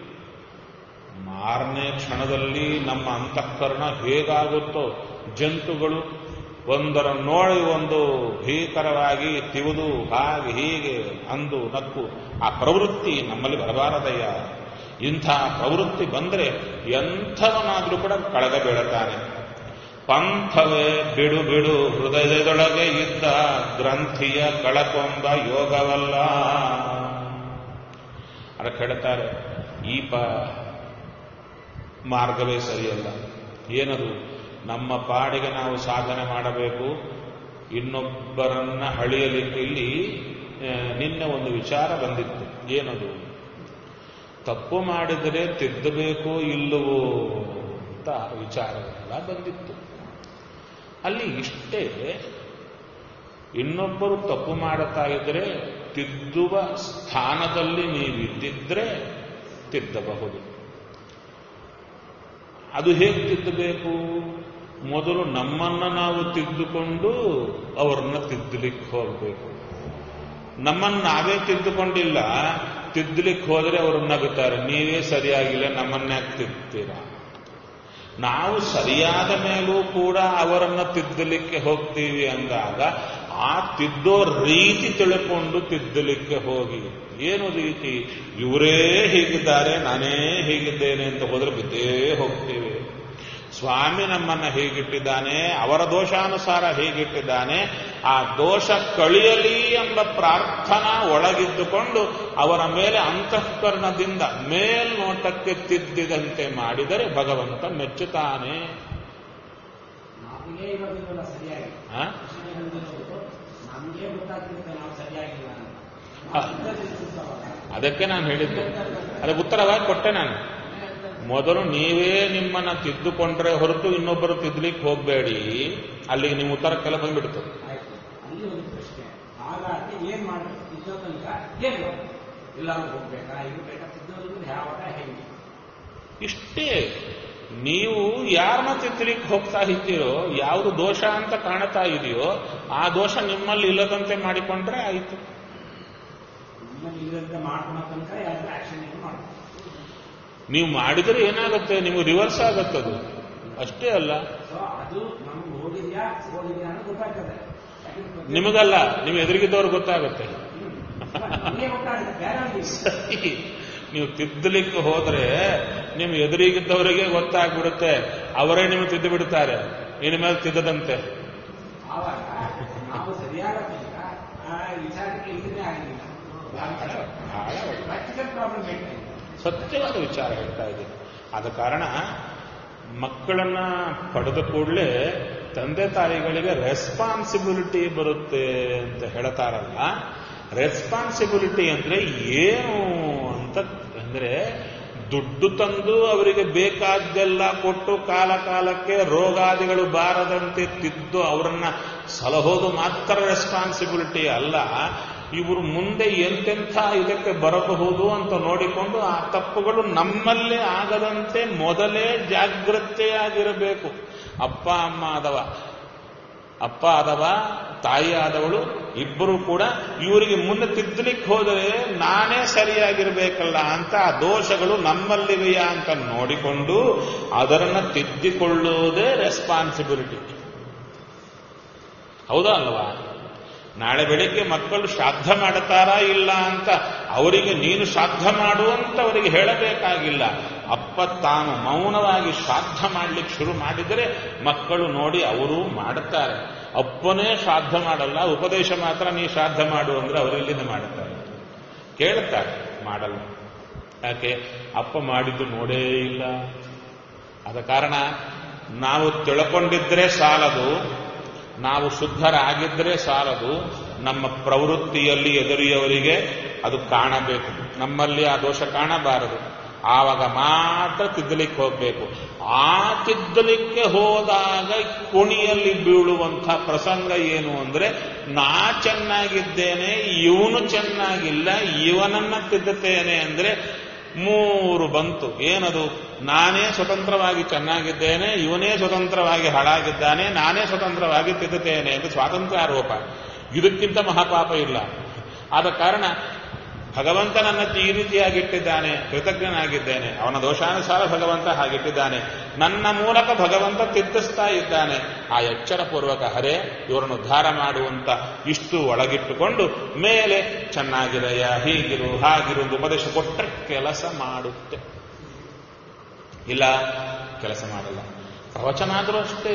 ಮಾರನೇ ಕ್ಷಣದಲ್ಲಿ ನಮ್ಮ ಅಂತಃಕರಣ ಹೇಗಾಗುತ್ತೋ ಜಂತುಗಳು ಒಂದರ ನೋಡಿ ಒಂದು ಭೀಕರವಾಗಿ ತಿವುದು ಹಾಗೆ ಹೀಗೆ ಅಂದು ನಕ್ಕು ಆ ಪ್ರವೃತ್ತಿ ನಮ್ಮಲ್ಲಿ ಬರಬಾರದಯ್ಯ ಇಂಥ ಪ್ರವೃತ್ತಿ ಬಂದರೆ ಎಂಥವನಾದ್ರೂ ಕೂಡ ಕಳೆದ ಬೀಳುತ್ತಾನೆ ಪಂಥವೇ ಬಿಡು ಬಿಡು ಹೃದಯದೊಳಗೆ ಇದ್ದ ಗ್ರಂಥಿಯ ಕಳಕೊಂಬ ಯೋಗವಲ್ಲ ಅದಕ್ಕೆ ಹೇಳ್ತಾರೆ ಈ ಪ ಮಾರ್ಗವೇ ಸರಿಯಲ್ಲ ಏನದು ನಮ್ಮ ಪಾಡಿಗೆ ನಾವು ಸಾಧನೆ ಮಾಡಬೇಕು ಇನ್ನೊಬ್ಬರನ್ನ ಹಳಿಯಲಿಕ್ಕೆ ಇಲ್ಲಿ ನಿನ್ನೆ ಒಂದು ವಿಚಾರ ಬಂದಿತ್ತು ಏನದು ತಪ್ಪು ಮಾಡಿದರೆ ತಿದ್ದಬೇಕು ಇಲ್ಲವೋ ಅಂತ ವಿಚಾರಗಳೆಲ್ಲ ಬಂದಿತ್ತು ಅಲ್ಲಿ ಇಷ್ಟೇ ಇನ್ನೊಬ್ಬರು ತಪ್ಪು ಮಾಡುತ್ತಾ ಇದ್ರೆ ತಿದ್ದುವ ಸ್ಥಾನದಲ್ಲಿ ನೀವಿದ್ದಿದ್ರೆ ತಿದ್ದಬಹುದು ಅದು ಹೇಗೆ ತಿದ್ದಬೇಕು ಮೊದಲು ನಮ್ಮನ್ನ ನಾವು ತಿದ್ದುಕೊಂಡು ಅವರನ್ನ ತಿದ್ದಲಿಕ್ಕೆ ಹೋಗಬೇಕು ನಮ್ಮನ್ನು ನಾವೇ ತಿದ್ದುಕೊಂಡಿಲ್ಲ ತಿದ್ದಲಿಕ್ಕೆ ಹೋದರೆ ಅವರು ನಗುತ್ತಾರೆ ನೀವೇ ಸರಿಯಾಗಿಲ್ಲ ನಮ್ಮನ್ಯಾಕೆ ತಿದ್ತೀರಾ ನಾವು ಸರಿಯಾದ ಮೇಲೂ ಕೂಡ ಅವರನ್ನು ತಿದ್ದಲಿಕ್ಕೆ ಹೋಗ್ತೀವಿ ಅಂದಾಗ ಆ ತಿದ್ದೋ ರೀತಿ ತಿಳ್ಕೊಂಡು ತಿದ್ದಲಿಕ್ಕೆ ಹೋಗಿ ಏನು ರೀತಿ ಇವರೇ ಹೀಗಿದ್ದಾರೆ ನಾನೇ ಹೀಗಿದ್ದೇನೆ ಅಂತ ಹೋದ್ರೆ ಬಿದ್ದೇ ಹೋಗ್ತೀವಿ ಸ್ವಾಮಿ ನಮ್ಮನ್ನ ಹೇಗಿಟ್ಟಿದ್ದಾನೆ ಅವರ ದೋಷಾನುಸಾರ ಹೇಗಿಟ್ಟಿದ್ದಾನೆ ಆ ದೋಷ ಕಳಿಯಲಿ ಎಂಬ ಪ್ರಾರ್ಥನಾ ಒಳಗಿದ್ದುಕೊಂಡು ಅವರ ಮೇಲೆ ಅಂತಃಕರಣದಿಂದ ಮೇಲ್ನೋಟಕ್ಕೆ ತಿದ್ದಿದಂತೆ ಮಾಡಿದರೆ ಭಗವಂತ ಮೆಚ್ಚುತ್ತಾನೆ ನಮಗೆ ಇರೋದಿಲ್ಲ ಸರಿಯಾಗಿ ಆ? ನಮಗೆ ಗೊತ್ತಾಗ್ತಿರುತ್ತೆ ನಾವು ಸರಿಯಾಗಿಲ್ಲ ಅಂತ ಹ. ಅದಕ್ಕೆ ನಾನು ಹೇಳಿದ್ದು ಅದಕ್ಕೆ ಉತ್ತರವಾಗಿ ಕೊಟ್ಟೆ ನಾನು ಮೊದಲು ನೀವೇ ನಿಮ್ಮನ್ನ ತಿದ್ದುಕೊಂಡ್ರೆ ಹೊರತು ಇನ್ನೊಬ್ಬರು ತಿದ್ದಲಿಕ್ಕೆ ಹೋಗಬೇಡಿ ಅಲ್ಲಿಗೆ ನಿಮ್ಮ ಉತ್ತರಕ್ಕೆಲ್ಲ ಬಂದ್ಬಿಡ್ತು ಆಯ್ತು ಅಲ್ಲಿ ಒಂದು ಪ್ರಶ್ನೆ ಹಾಗಾಗಿ ಏನ್ ಮಾಡ್ಬೇಕು ತಿದ್ದೋ ತನಕ ಏನ್ ಮಾಡ್ಬೇಕು ಎಲ್ಲರೂ ಹೋಗ್ಬೇಕಾ ಇರ್ಬೇಕಾ ತಿದ್ದೋದು ಯಾವಾಗ ಹೆಂಗೆ ಇಷ್ಟೇ ನೀವು ಯಾರನ್ನ ತಿದ್ದಲಿಕ್ಕೆ ಹೋಗ್ತಾ ಇದ್ದೀರೋ ಯಾವುದು ದೋಷ ಅಂತ ಕಾಣ್ತಾ ಇದೆಯೋ ಆ ದೋಷ ನಿಮ್ಮಲ್ಲಿ ಇಲ್ಲದಂತೆ ಮಾಡಿಕೊಂಡ್ರೆ ಆಯಿತು ನಿಮ್ಮಲ್ಲಿ ಇಲ್ಲದಂತೆ ಮಾಡ್ಕೊಳೋ ತನಕ ಯಾರು ಆಕ್ಷನ್ ಏನು ಮಾಡ್ಬೇಕು ನೀವು ಮಾಡಿದರೆ ಏನಾಗುತ್ತೆ ನಿಮಗೆ ರಿವರ್ಸ್ ಆಗುತ್ತದು ಅಷ್ಟೇ ಅಲ್ಲ ಸೊ ಅದು ನಮ್ಗೆ ಹೋಗಿದ್ಯಾ ಹೋಗಿದ್ಯಾ ಅನ್ನೋದು ಗೊತ್ತಾಗ್ತದೆ ಯಾಕಂದ್ರೆ ನಿಮಗಲ್ಲ ನಿಮ್ಮ ಎದುರಿಗಿದ್ದವ್ರಿಗೆ ಗೊತ್ತಾಗುತ್ತೆ ಹ್ಮ್. ನಮ್ಗೆ ಗೊತ್ತಾಗುತ್ತೆ ಬೇರೆ ಅವ್ರಿಗೆ ನೀವು ತಿದ್ದಲಿಕ್ಕೆ ಹೋದ್ರೆ ನಿಮ್ಮ ಎದುರಿಗಿದ್ದವರಿಗೆ ಗೊತ್ತಾಗ್ಬಿಡುತ್ತೆ ಅವರೇ ನಿಮಗೆ ತಿದ್ದು ಬಿಡ್ತಾರೆ ಇನ್ನು ಮೇಲೆ ತಿದ್ದದಂತೆ ಆವಾಗ ನಾವು ಸರಿಯಾದ ತನಕ ಆ ವಿಚಾರಕ್ಕೆ ಇದನ್ನೇ ಆಗಲಿಲ್ಲ ಬಹಳ ಒಳ್ಳೆ- ಪ್ರಾಕ್ಟಿಕಲ್ ಪ್ರಾಬ್ಲಮ್ ಹೇಳ್ತಾ ಇದ್ದೀನಿ ಸತ್ಯವಾದ ವಿಚಾರ ಹೇಳ್ತಾ ಇದ್ದೀನಿ ಆದ ಕಾರಣ ಮಕ್ಕಳನ್ನ ಪಡೆದ ಕೂಡಲೇ ತಂದೆ ತಾಯಿಗಳಿಗೆ ರೆಸ್ಪಾನ್ಸಿಬಿಲಿಟಿ ಬರುತ್ತೆ ಅಂತ ಹೇಳ್ತಾರಲ್ಲ ರೆಸ್ಪಾನ್ಸಿಬಿಲಿಟಿ ಅಂದ್ರೆ ಏನು ಅಂತ ಅಂದ್ರೆ ದುಡ್ಡು ತಂದು ಅವರಿಗೆ ಬೇಕಾದ್ದೆಲ್ಲ ಕೊಟ್ಟು ಕಾಲ ಕಾಲಕ್ಕೆ ರೋಗಾದಿಗಳು ಬಾರದಂತೆ ತಿದ್ದು ಅವರನ್ನ ಸಲಹೋದು ಮಾತ್ರ ರೆಸ್ಪಾನ್ಸಿಬಿಲಿಟಿ ಅಲ್ಲ ಇವರು ಮುಂದೆ ಎಂತೆಂಥ ಇದಕ್ಕೆ ಬರಬಹುದು ಅಂತ ನೋಡಿಕೊಂಡು ಆ ತಪ್ಪುಗಳು ನಮ್ಮಲ್ಲೇ ಆಗದಂತೆ ಮೊದಲೇ ಜಾಗ್ರತೆಯಾಗಿರಬೇಕು ಅಪ್ಪ ಅಮ್ಮ ಆದವ ಅಪ್ಪ ಆದವ ತಾಯಿ ಆದವಳು ಇಬ್ಬರು ಕೂಡ ಇವರಿಗೆ ಮುಂದೆ ತಿದ್ದಲಿಕ್ಕೆ ಹೋದರೆ ನಾನೇ ಸರಿಯಾಗಿರ್ಬೇಕಲ್ಲ ಅಂತ ಆ ದೋಷಗಳು ನಮ್ಮಲ್ಲಿವೆಯಾ ಅಂತ ನೋಡಿಕೊಂಡು ಅದರನ್ನ ತಿದ್ದಿಕೊಳ್ಳುವುದೇ ರೆಸ್ಪಾನ್ಸಿಬಿಲಿಟಿ ಹೌದಾ ಅಲ್ವಾ ನಾಳೆ ಬೆಳಿಗ್ಗೆ ಮಕ್ಕಳು ಶ್ರಾದ್ದ ಮಾಡುತ್ತಾರಾ ಇಲ್ಲ ಅಂತ ಅವರಿಗೆ ನೀನು ಶ್ರಾದ್ದ ಮಾಡುವಂತ ಅವರಿಗೆ ಹೇಳಬೇಕಾಗಿಲ್ಲ ಅಪ್ಪ ತಾನು ಮೌನವಾಗಿ ಶ್ರಾದ್ದ ಮಾಡ್ಲಿಕ್ಕೆ ಶುರು ಮಾಡಿದರೆ ಮಕ್ಕಳು ನೋಡಿ ಅವರು ಮಾಡುತ್ತಾರೆ ಅಪ್ಪನೇ ಶ್ರಾದ್ದ ಮಾಡಲ್ಲ ಉಪದೇಶ ಮಾತ್ರ ನೀ ಶ್ರಾದ್ದ ಮಾಡು ಅಂದ್ರೆ ಅವರೆಲ್ಲಿಂದ ಮಾಡುತ್ತಾರೆ ಕೇಳುತ್ತಾರೆ ಮಾಡಲ್ಲ ಯಾಕೆ ಅಪ್ಪ ಮಾಡಿದ್ದು ನೋಡೇ ಇಲ್ಲ ಆದ ಕಾರಣ ನಾವು ತಿಳ್ಕೊಂಡಿದ್ರೆ ಸಾಲದು ನಾವು ಶುದ್ಧರಾಗಿದ್ದರೆ ಸಾಲದು ನಮ್ಮ ಪ್ರವೃತ್ತಿಯಲ್ಲಿ ಎದುರಿಯವರಿಗೆ ಅದು ಕಾಣಬೇಕು ನಮ್ಮಲ್ಲಿ ಆ ದೋಷ ಕಾಣಬಾರದು ಆವಾಗ ಮಾತ್ರ ತಿದ್ದಲಿಕ್ಕೆ ಹೋಗಬೇಕು ಆ ತಿದ್ದಲಿಕ್ಕೆ ಹೋದಾಗ ಕುಣಿಯಲ್ಲಿ ಬೀಳುವಂಥ ಪ್ರಸಂಗ ಏನು ಅಂದ್ರೆ ನಾ ಚೆನ್ನಾಗಿದ್ದೇನೆ ಇವನು ಚೆನ್ನಾಗಿಲ್ಲ ಇವನನ್ನ ತಿದ್ದುತ್ತೇನೆ ಅಂದ್ರೆ ಮೂರು ಬಂತು ಏನದು ನಾನೇ ಸ್ವತಂತ್ರವಾಗಿ ಚೆನ್ನಾಗಿದ್ದೇನೆ ಇವನೇ ಸ್ವತಂತ್ರವಾಗಿ ಹಾಳಾಗಿದ್ದಾನೆ ನಾನೇ ಸ್ವತಂತ್ರವಾಗಿ ತಿದ್ದುತ್ತೇನೆ ಎಂದು ಸ್ವಾತಂತ್ರ್ಯ ಆರೋಪ ಇದಕ್ಕಿಂತ ಮಹಾಪಾಪ ಇಲ್ಲ ಆದ ಕಾರಣ ಭಗವಂತ ನನ್ನ ಈ ರೀತಿಯಾಗಿಟ್ಟಿದ್ದಾನೆ ಕೃತಜ್ಞನಾಗಿದ್ದೇನೆ ಅವನ ದೋಷಾನುಸಾರ ಭಗವಂತ ಹಾಗಿಟ್ಟಿದ್ದಾನೆ ನನ್ನ ಮೂಲಕ ಭಗವಂತ ತಿದ್ದಿಸ್ತಾ ಇದ್ದಾನೆ ಆ ಎಚ್ಚರಪೂರ್ವಕ ಹರೇ ಇವರನ್ನು ಉದ್ಧಾರ ಮಾಡುವಂತ ಇಷ್ಟು ಒಳಗಿಟ್ಟುಕೊಂಡು ಮೇಲೆ ಚೆನ್ನಾಗಿದೆಯ ಹೀಗಿರು ಹಾಗಿರು ಎಂದು ಉಪದೇಶ ಕೊಟ್ಟರೆ ಕೆಲಸ ಮಾಡುತ್ತೆ ಇಲ್ಲ ಕೆಲಸ ಮಾಡಲ್ಲ ಪ್ರವಚನ ಆದರೂ ಅಷ್ಟೇ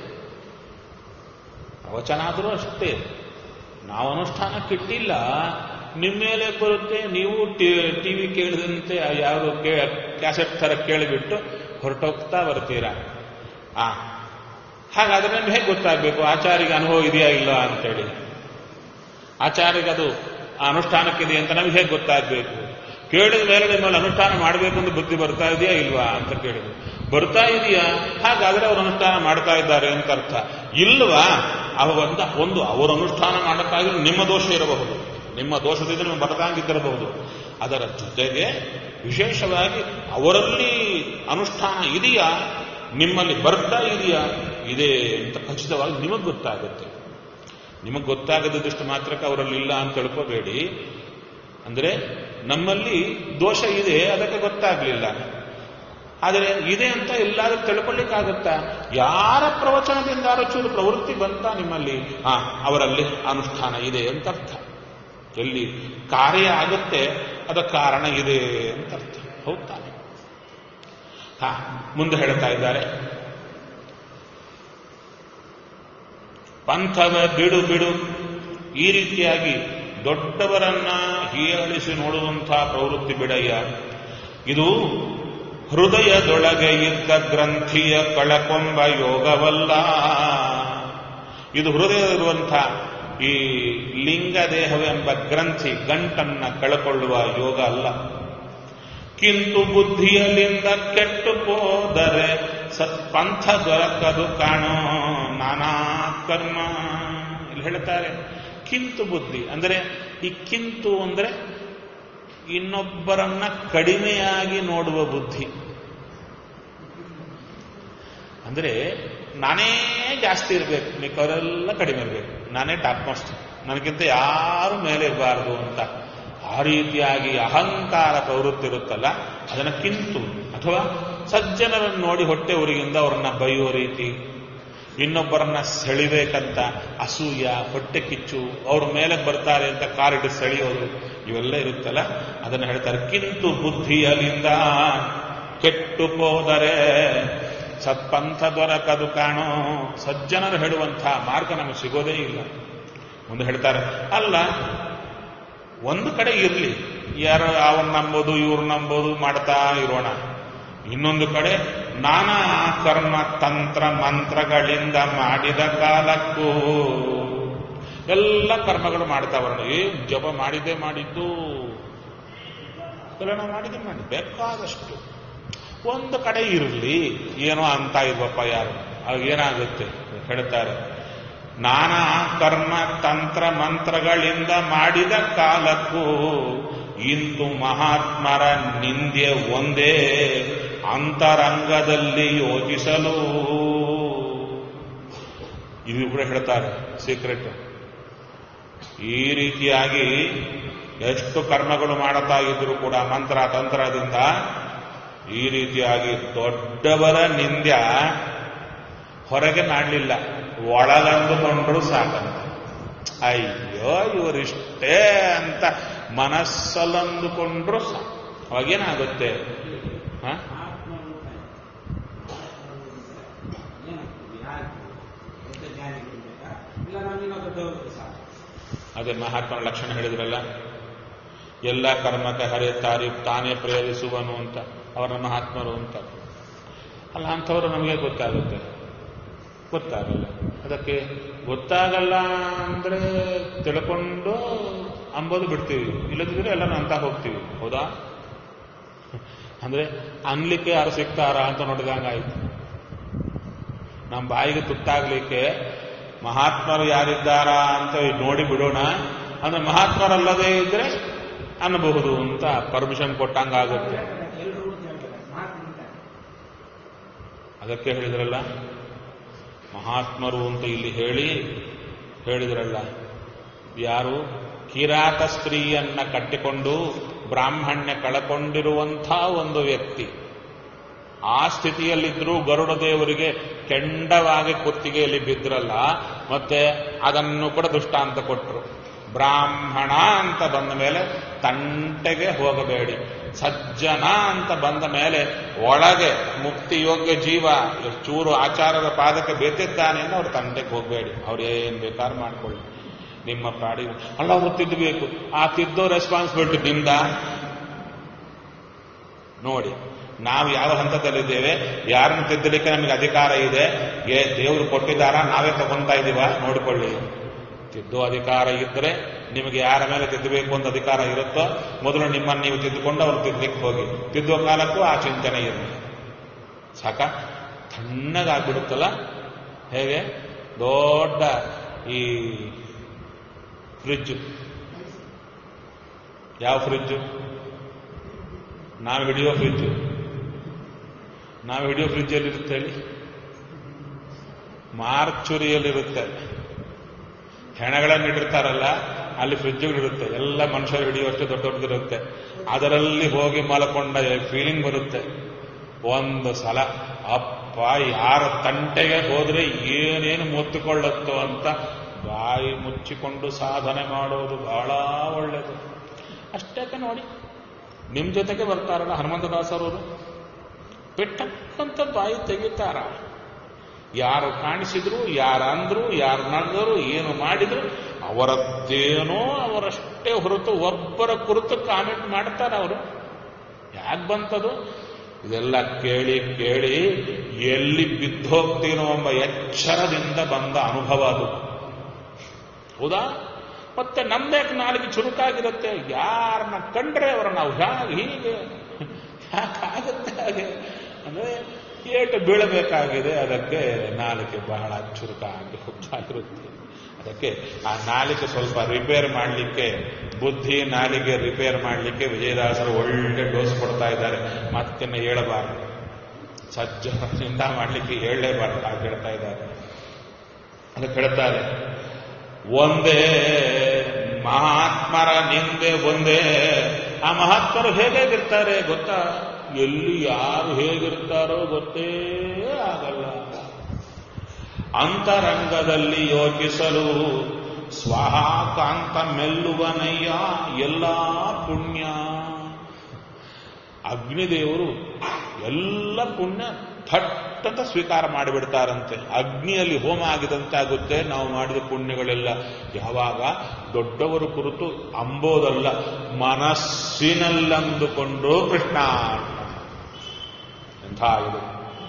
ಪ್ರವಚನ ಆದರೂ ಅಷ್ಟೇ ನಾವು ಅನುಷ್ಠಾನಕ್ಕಿಟ್ಟಿಲ್ಲ ನಿಮ್ಮ ಮೇಲೆ ಬರುತ್ತೆ ನೀವು ಟಿವಿ ಕೇಳಿದಂತೆ ಯಾವ ಕ್ಯಾಸೆಟ್ ಥರ ಕೇಳಿಬಿಟ್ಟು ಹೊರಟೋಗ್ತಾ ಬರ್ತೀರಾ ಆ ಹಾಗಾದ್ರೆ ನಮ್ಗೆ ಹೇಗೆ ಗೊತ್ತಾಗಬೇಕು ಆಚಾರಿಗೆ ಅನುಭವ ಇದೆಯಾ ಇಲ್ಲ ಅಂತೇಳಿ ಆಚಾರಿಗೆ ಅದು ಅನುಷ್ಠಾನಕ್ಕಿದೆ ಅಂತ ನಮ್ಗೆ ಹೇಗೆ ಗೊತ್ತಾಗಬೇಕು ಕೇಳಿದ ಮೇಲೆ ನಿಮ್ಮಲ್ಲಿ ಅನುಷ್ಠಾನ ಮಾಡಬೇಕು ಅಂತ ಬುದ್ಧಿ ಬರ್ತಾ ಇದೆಯಾ ಇಲ್ವಾ ಅಂತ ಕೇಳಿದ್ರು ಬರ್ತಾ ಇದೆಯಾ ಹಾಗಾದ್ರೆ ಅವರು ಅನುಷ್ಠಾನ ಮಾಡ್ತಾ ಇದ್ದಾರೆ ಅಂತ ಅರ್ಥ ಇಲ್ವಾ ಅವಾಗ ಒಂದು ಅವರು ಅನುಷ್ಠಾನ ಮಾಡಕ್ಕಾಗಿದ್ರೆ ನಿಮ್ಮ ದೋಷ ಇರಬಹುದು ನಿಮ್ಮ ದೋಷದಿಂದ ನಿಮಗೆ ಬರದಂಗಿದ್ದಿರಬಹುದು ಅದರ ಜೊತೆಗೆ ವಿಶೇಷವಾಗಿ ಅವರಲ್ಲಿ ಅನುಷ್ಠಾನ ಇದೆಯಾ ನಿಮ್ಮಲ್ಲಿ ಬರ್ತಾ ಇದೆಯಾ ಇದೆ ಅಂತ ಖಚಿತವಾಗಿ ನಿಮಗೆ ಗೊತ್ತಾಗುತ್ತೆ ನಿಮಗೆ ಗೊತ್ತಾಗದಿದ್ದಷ್ಟು ಮಾತ್ರಕ್ಕೆ ಅವರಲ್ಲಿ ಇಲ್ಲ ಅಂತ ತಿಳ್ಕೋಬೇಡಿ ಅಂದ್ರೆ ನಮ್ಮಲ್ಲಿ ದೋಷ ಇದೆ ಅದಕ್ಕೆ ಗೊತ್ತಾಗ್ಲಿಲ್ಲ ಆದರೆ ಇದೆ ಅಂತ ಎಲ್ಲಾದ್ರೂ ತಿಳ್ಕೊಳ್ಳಿಕ್ಕಾಗುತ್ತಾ ಯಾರ ಪ್ರವಚನದಿಂದಾರು ಚೂರು ಪ್ರವೃತ್ತಿ ಬಂತ ನಿಮ್ಮಲ್ಲಿ ಹಾ ಅವರಲ್ಲಿ ಅನುಷ್ಠಾನ ಇದೆ ಅಂತ ಅರ್ಥ ಎಲ್ಲಿ ಕಾರ್ಯ ಆಗುತ್ತೆ ಅದ ಕಾರಣ ಇದೆ ಅಂತ ಅರ್ಥ ಹೌದಾನೆ ಹಾ ಮುಂದೆ ಹೇಳ್ತಾ ಇದ್ದಾರೆ ಪಂಥವ ಬಿಡು ಬಿಡು ಈ ರೀತಿಯಾಗಿ ದೊಡ್ಡವರನ್ನ ಹೀಯಾಳಿಸಿ ನೋಡುವಂತಹ ಪ್ರವೃತ್ತಿ ಬಿಡಯ್ಯ ಇದು ಹೃದಯದೊಳಗೆ ಇದ್ದ ಗ್ರಂಥಿಯ ಕಳಕೊಂಬ ಯೋಗವಲ್ಲ ಇದು ಹೃದಯದಲ್ಲಿರುವಂಥ ಈ ಲಿಂಗ ದೇಹವೆಂಬ ಗ್ರಂಥಿ ಗಂಟನ್ನ ಕಳಕೊಳ್ಳುವ ಯೋಗ ಅಲ್ಲ ಕಿಂತು ಬುದ್ಧಿಯಲ್ಲಿಂದ ಕೆಟ್ಟು ಹೋದರೆ ಸತ್ಪಂಥ ದೊರಕದು ಕಾಣೋ ನಾನಾ ಕರ್ಮ ಇಲ್ಲಿ ಹೇಳ್ತಾರೆ ಕಿಂತು ಬುದ್ಧಿ ಅಂದರೆ ಈ ಕಿಂತು ಅಂದ್ರೆ ಇನ್ನೊಬ್ಬರನ್ನ ಕಡಿಮೆಯಾಗಿ ನೋಡುವ ಬುದ್ಧಿ ಅಂದ್ರೆ ನಾನೇ ಜಾಸ್ತಿ ಇರಬೇಕು ಮಿಕ್ಕವರೆಲ್ಲ ಕಡಿಮೆ ಇರಬೇಕು ನಾನೇ ಟಾಪ್ ಮೋಸ್ಟ್ ನನಗಿಂತ ಯಾರು ಮೇಲೆ ಇರಬಾರ್ದು ಅಂತ ಆ ರೀತಿಯಾಗಿ ಅಹಂಕಾರ ಪ್ರವೃತ್ತಿ ಇರುತ್ತಲ್ಲ ಅದನ್ನ ಕಿಂತು ಅಥವಾ ಸಜ್ಜನರನ್ನು ನೋಡಿ ಹೊಟ್ಟೆ ಊರಿಗಿಂದ ಅವ್ರನ್ನ ಬೈಯೋ ರೀತಿ ಇನ್ನೊಬ್ಬರನ್ನ ಸೆಳಿಬೇಕಂತ ಅಸೂಯ ಹೊಟ್ಟೆ ಕಿಚ್ಚು ಅವ್ರ ಮೇಲೆ ಬರ್ತಾರೆ ಅಂತ ಕಾರಿಟ್ಟು ಸೆಳೆಯೋದು ಇವೆಲ್ಲ ಇರುತ್ತಲ್ಲ ಅದನ್ನು ಹೇಳ್ತಾರೆ ಕಿಂತು ಬುದ್ಧಿಯಲಿಂದ ಕೆಟ್ಟು ಹೋದರೆ ಸತ್ಪಂಥ ದೊರಕದು ಕಾಣೋ ಸಜ್ಜನರು ಹೇಳುವಂತಹ ಮಾರ್ಗ ನಮಗೆ ಸಿಗೋದೇ ಇಲ್ಲ ಮುಂದೆ ಹೇಳ್ತಾರೆ ಅಲ್ಲ ಒಂದು ಕಡೆ ಇರಲಿ ಯಾರು ಅವನ್ ನಂಬೋದು ಇವ್ರು ನಂಬೋದು ಮಾಡ್ತಾ ಇರೋಣ ಇನ್ನೊಂದು ಕಡೆ ನಾನಾ ಕರ್ಮ ತಂತ್ರ ಮಂತ್ರಗಳಿಂದ ಮಾಡಿದ ಕಾಲಕ್ಕೂ ಎಲ್ಲ ಕರ್ಮಗಳು ಮಾಡ್ತಾ ಬರೋಣ ಏ ಜಪ ಮಾಡಿದ್ದೇ ಮಾಡಿದ್ದು ಎಲ್ಲ ಮಾಡಿದ್ದೆ ಮಾಡಿ ಬೇಕಾದಷ್ಟು ಒಂದು ಕಡೆ ಇರಲಿ ಏನೋ ಅಂತ ಇಲ್ವಪ್ಪ ಯಾರು ಆಗ ಏನಾಗುತ್ತೆ ಹೇಳ್ತಾರೆ ನಾನಾ ಕರ್ಮ ತಂತ್ರ ಮಂತ್ರಗಳಿಂದ ಮಾಡಿದ ಕಾಲಕ್ಕೂ ಇಂದು ಮಹಾತ್ಮರ ನಿಂದೆ ಒಂದೇ ಅಂತರಂಗದಲ್ಲಿ ಯೋಚಿಸಲು ಇದು ಕೂಡ ಹೇಳ್ತಾರೆ ಸೀಕ್ರೆಟ್ ಈ ರೀತಿಯಾಗಿ ಎಷ್ಟು ಕರ್ಮಗಳು ಮಾಡುತ್ತಾ ಇದ್ರು ಕೂಡ ಮಂತ್ರ ತಂತ್ರದಿಂದ ಈ ರೀತಿಯಾಗಿ ದೊಡ್ಡವರ ನಿಂದ್ಯ ಹೊರಗೆ ಮಾಡಲಿಲ್ಲ ಒಳಗಂದುಕೊಂಡ್ರು ಸಾಕಂತ ಅಯ್ಯೋ ಇವರಿಷ್ಟೇ ಅಂತ ಮನಸ್ಸಲ್ಲಂದುಕೊಂಡ್ರು ಸಾಕು ಅವಾಗೇನಾಗುತ್ತೆ ಹ? ಆತ್ಮರೂಪ ಏನಾಗ್ತದೆ ಯಾರು ದೊಡ್ಡ ಜ್ಞಾನಿಗಳು ಬೇಕಾ ಇಲ್ಲ ನಮ್ಮಿನ ದೊಡ್ಡವರು ಸಾಕು ಅದೇ ಮಹಾತ್ಮನ ಲಕ್ಷಣ ಹೇಳಿದ್ರಲ್ಲ ಎಲ್ಲ ಕರ್ಮಕ್ಕೆ ಹರೇ ತಾರಿ ತಾನೇ ಪ್ರೇರಿಸುವನು ಅಂತ ಅವರ ಮಹಾತ್ಮರು ಅಂತ ಅಲ್ಲ ಅಂಥವ್ರು ನಮಗೆ ಗೊತ್ತಾಗುತ್ತೆ ಗೊತ್ತಾಗಲ್ಲ ಅದಕ್ಕೆ ಗೊತ್ತಾಗಲ್ಲ ಅಂದ್ರೆ ತಿಳ್ಕೊಂಡು ಅಂಬೋದು ಬಿಡ್ತೀವಿ ಇಲ್ಲದಿದ್ರೆ ಎಲ್ಲ ಅಂತ ಹೋಗ್ತೀವಿ ಹೌದಾ ಅಂದ್ರೆ ಅನ್ಲಿಕ್ಕೆ ಯಾರು ಸಿಗ್ತಾರ ಅಂತ ನೋಡಿದಂಗಾಯ್ತು ನಮ್ಮ ಬಾಯಿಗೆ ತುತ್ತಾಗ್ಲಿಕ್ಕೆ ಮಹಾತ್ಮರು ಯಾರಿದ್ದಾರಾ ಅಂತ ನೋಡಿ ಬಿಡೋಣ ಅಂದ್ರೆ ಮಹಾತ್ಮರಲ್ಲದೇ ಇದ್ರೆ ಅನ್ನಬಹುದು ಅಂತ ಪರ್ಮಿಷನ್ ಕೊಟ್ಟಂಗಾಗುತ್ತೆ ಎಲ್ಲರೂ ಅಂತ ಹೇಳ್ತಾರೆ ಮಹಾತ್ಮ ಇದ್ದಾರೆ. ಅದಕ್ಕೆ ಹೇಳಿದ್ರಲ್ಲ ಮಹಾತ್ಮರು ಅಂತ ಇಲ್ಲಿ ಹೇಳಿ ಹೇಳಿದ್ರಲ್ಲ ಯಾರು ಕಿರಾತ ಸ್ತ್ರೀಯನ್ನ ಕಟ್ಟಿಕೊಂಡು ಬ್ರಾಹ್ಮಣ್ಯ ಕಳಕೊಂಡಿರುವಂಥ ಒಂದು ವ್ಯಕ್ತಿ ಆ ಸ್ಥಿತಿಯಲ್ಲಿದ್ದರೂ ಗರುಡ ದೇವರಿಗೆ ಕೆಂಡವಾಗಿ ಕುತ್ತಿಗೆಯಲ್ಲಿ ಬಿದ್ರಲ್ಲ ಮತ್ತೆ ಅದನ್ನು ಕೂಡ ದುಷ್ಟಾಂತ ಕೊಟ್ಟರು ಬ್ರಾಹ್ಮಣ ಅಂತ ಬಂದ ಮೇಲೆ ತಂಟೆಗೆ ಹೋಗಬೇಡಿ ಸಜ್ಜನ ಅಂತ ಬಂದ ಮೇಲೆ ಒಳಗೆ ಮುಕ್ತಿ ಯೋಗ್ಯ ಜೀವ ಚೂರು ಆಚಾರದ ಪಾದಕ್ಕೆ ಬೆದ್ದಿದ್ದಾನೆ ಅಂತ ಅವ್ರು ತಂಟೆಗೆ ಹೋಗಬೇಡಿ ಅವ್ರು ಏನ್ ಬೇಕಾದ್ರೂ ಮಾಡ್ಕೊಳ್ಳಿ ನಿಮ್ಮ ಪಾಡಿ ಅಲ್ಲ ಅವ್ರು ತಿದ್ದಬೇಕು ಆ ತಿದ್ದೋ ರೆಸ್ಪಾನ್ಸಿಬಿಲಿಟಿ ನಿಮ್ದ ನೋಡಿ ನಾವು ಯಾವ ಹಂತದಲ್ಲಿದ್ದೇವೆ ಯಾರನ್ನು ತಿದ್ದಲಿಕ್ಕೆ ನಮಗೆ ಅಧಿಕಾರ ಇದೆ ಏ ದೇವರು ಕೊಟ್ಟಿದ್ದಾರಾ ನಾವೇ ತಗೊಂತಾ ಇದೀವ ನೋಡಿಕೊಳ್ಳಿ ತಿದ್ದೋ ಅಧಿಕಾರ ಇದ್ರೆ ನಿಮಗೆ ಯಾರ ಮೇಲೆ ತಿದ್ದಬೇಕು ಅಂತ ಅಧಿಕಾರ ಇರುತ್ತೋ ಮೊದಲು ನಿಮ್ಮನ್ನು ನೀವು ತಿದ್ದುಕೊಂಡು ಅವ್ರು ತಿದ್ದಲಿಕ್ಕೆ ಹೋಗಿ ತಿದ್ದುವ ಕಾಲಕ್ಕೂ ಆ ಚಿಂತನೆ ಇರಲಿ ಸಾಕ ತಣ್ಣಗಾಗ್ಬಿಡುತ್ತಲ್ಲ ಹೇಗೆ ದೊಡ್ಡ ಈ ಫ್ರಿಡ್ಜ್ ಯಾವ ಫ್ರಿಡ್ಜು ನಾವು ಹಿಡಿಯೋ ಫ್ರಿಡ್ಜ್ ನಾವು ಹಿಡಿಯೋ ಫ್ರಿಡ್ಜ್ ಎಲ್ಲಿರುತ್ತೆ ಹೇಳಿ ಮಾರ್ಚುರಿಯಲ್ಲಿರುತ್ತೆ ಹೆಣಗಳನ್ನು ಇಟ್ಟಿರ್ತಾರಲ್ಲ ಅಲ್ಲಿ ಫ್ರಿಡ್ಜ್ಗಳಿರುತ್ತೆ ಎಲ್ಲ ಮನುಷ್ಯರು ಹಿಡಿಯುವಷ್ಟು ದೊಡ್ಡ ದೊಡ್ಡದಿರುತ್ತೆ ಅದರಲ್ಲಿ ಹೋಗಿ ಮಲ್ಕೊಂಡ ಫೀಲಿಂಗ್ ಬರುತ್ತೆ ಒಂದು ಸಲ ಅಪ್ಪ ಯಾರ ತಂಟೆಗೆ ಹೋದ್ರೆ ಏನೇನು ಮುತ್ತಿಕೊಳ್ಳುತ್ತೋ ಅಂತ ಬಾಯಿ ಮುಚ್ಚಿಕೊಂಡು ಸಾಧನೆ ಮಾಡೋದು ಬಹಳ ಒಳ್ಳೆಯದು ಅಷ್ಟಕ್ಕೆ ನೋಡಿ ನಿಮ್ ಜೊತೆಗೆ ಬರ್ತಾರಲ್ಲ ಹನುಮಂತದಾಸರವರು ಪೆಟ್ಟಕ್ಕಂತ ಬಾಯಿ ತೆಗಿತಾರ ಯಾರು ಕಾಣಿಸಿದ್ರು ಯಾರು ಅಂದ್ರು ಯಾರು ನಡೆದರು ಏನು ಮಾಡಿದ್ರು ಅವರದ್ದೇನೋ ಅವರಷ್ಟೇ ಹೊರತು ಒಬ್ಬರ ಕುರಿತು ಕಾಮೆಂಟ್ ಮಾಡ್ತಾರೆ ಅವರು ಯಾಕೆ ಬಂತದು ಇದೆಲ್ಲ ಕೇಳಿ ಕೇಳಿ ಎಲ್ಲಿ ಬಿದ್ದೋಗ್ತೀನೋ ಎಂಬ ಎಚ್ಚರದಿಂದ ಬಂದ ಅನುಭವ ಅದು ಹೌದಾ ಮತ್ತೆ ನಮ್ದ್ಯಾಕೆ ನಾಲಿಗೆ ಚುರುಕಾಗಿರುತ್ತೆ ಯಾರನ್ನ ಕಂಡ್ರೆ ಅವರ ನಾವು ಹೇಗೆ ಹೀಗೆ ಯಾಕಾಗುತ್ತೆ ಹಾಗೆ ಅಂದ್ರೆ ಏಟು ಬೀಳಬೇಕಾಗಿದೆ ಅದಕ್ಕೆ ನಾಲಿಗೆ ಬಹಳ ಚುರುಕಾಗಿ ಹೋಗ್ತಾ ಇರುತ್ತೆ ಅದಕ್ಕೆ ಆ ನಾಲಿಗೆ ಸ್ವಲ್ಪ ರಿಪೇರ್ ಮಾಡಲಿಕ್ಕೆ ಬುದ್ಧಿ ನಾಲಿಗೆ ರಿಪೇರ್ ಮಾಡಲಿಕ್ಕೆ ವಿಜಯದಾಸರು ಒಳ್ಳೆ ಡೋಸ್ ಕೊಡ್ತಾ ಇದ್ದಾರೆ ಮತ್ತಿನ್ನು ಹೇಳಬಾರದು ಸಜ್ಜನಿಂದ ಮಾಡಲಿಕ್ಕೆ ಹೇಳಲೇಬಾರದು ಹಾಗೆ ಹೇಳ್ತಾ ಇದ್ದಾರೆ ಅದಕ್ಕೆ ಹೇಳ್ತಾರೆ ಒಂದೇ ಮಹಾತ್ಮರ ನಿಂದೆ ಒಂದೇ ಆ ಮಹಾತ್ಮರು ಹೇಗಿರ್ತಾರೆ ಗೊತ್ತಾ ಎಲ್ಲಿ ಯಾರು ಹೇಗಿರ್ತಾರೋ ಗೊತ್ತೇ ಆಗಲ್ಲ ಅಂತರಂಗದಲ್ಲಿ ಯೋಚಿಸಲು ಸ್ವಾಹಾಕಾಂತ ಮೆಲ್ಲುವನಯ್ಯ ಎಲ್ಲ ಪುಣ್ಯ ಅಗ್ನಿದೇವರು ಎಲ್ಲ ಪುಣ್ಯ ಥಟ್ ಅಂತ ಸ್ವೀಕಾರ ಮಾಡಿಬಿಡ್ತಾರಂತೆ ಅಗ್ನಿಯಲ್ಲಿ ಹೋಮ ಆಗಿದಂತಾಗುತ್ತೆ ನಾವು ಮಾಡಿದ ಪುಣ್ಯಗಳೆಲ್ಲ ಯಾವಾಗ ದೊಡ್ಡವರು ಕುರಿತು ಅಂಬೋದಲ್ಲ ಮನಸ್ಸಿನಲ್ಲಂದುಕೊಂಡು ಕೃಷ್ಣ ಎಂಥ ಇದು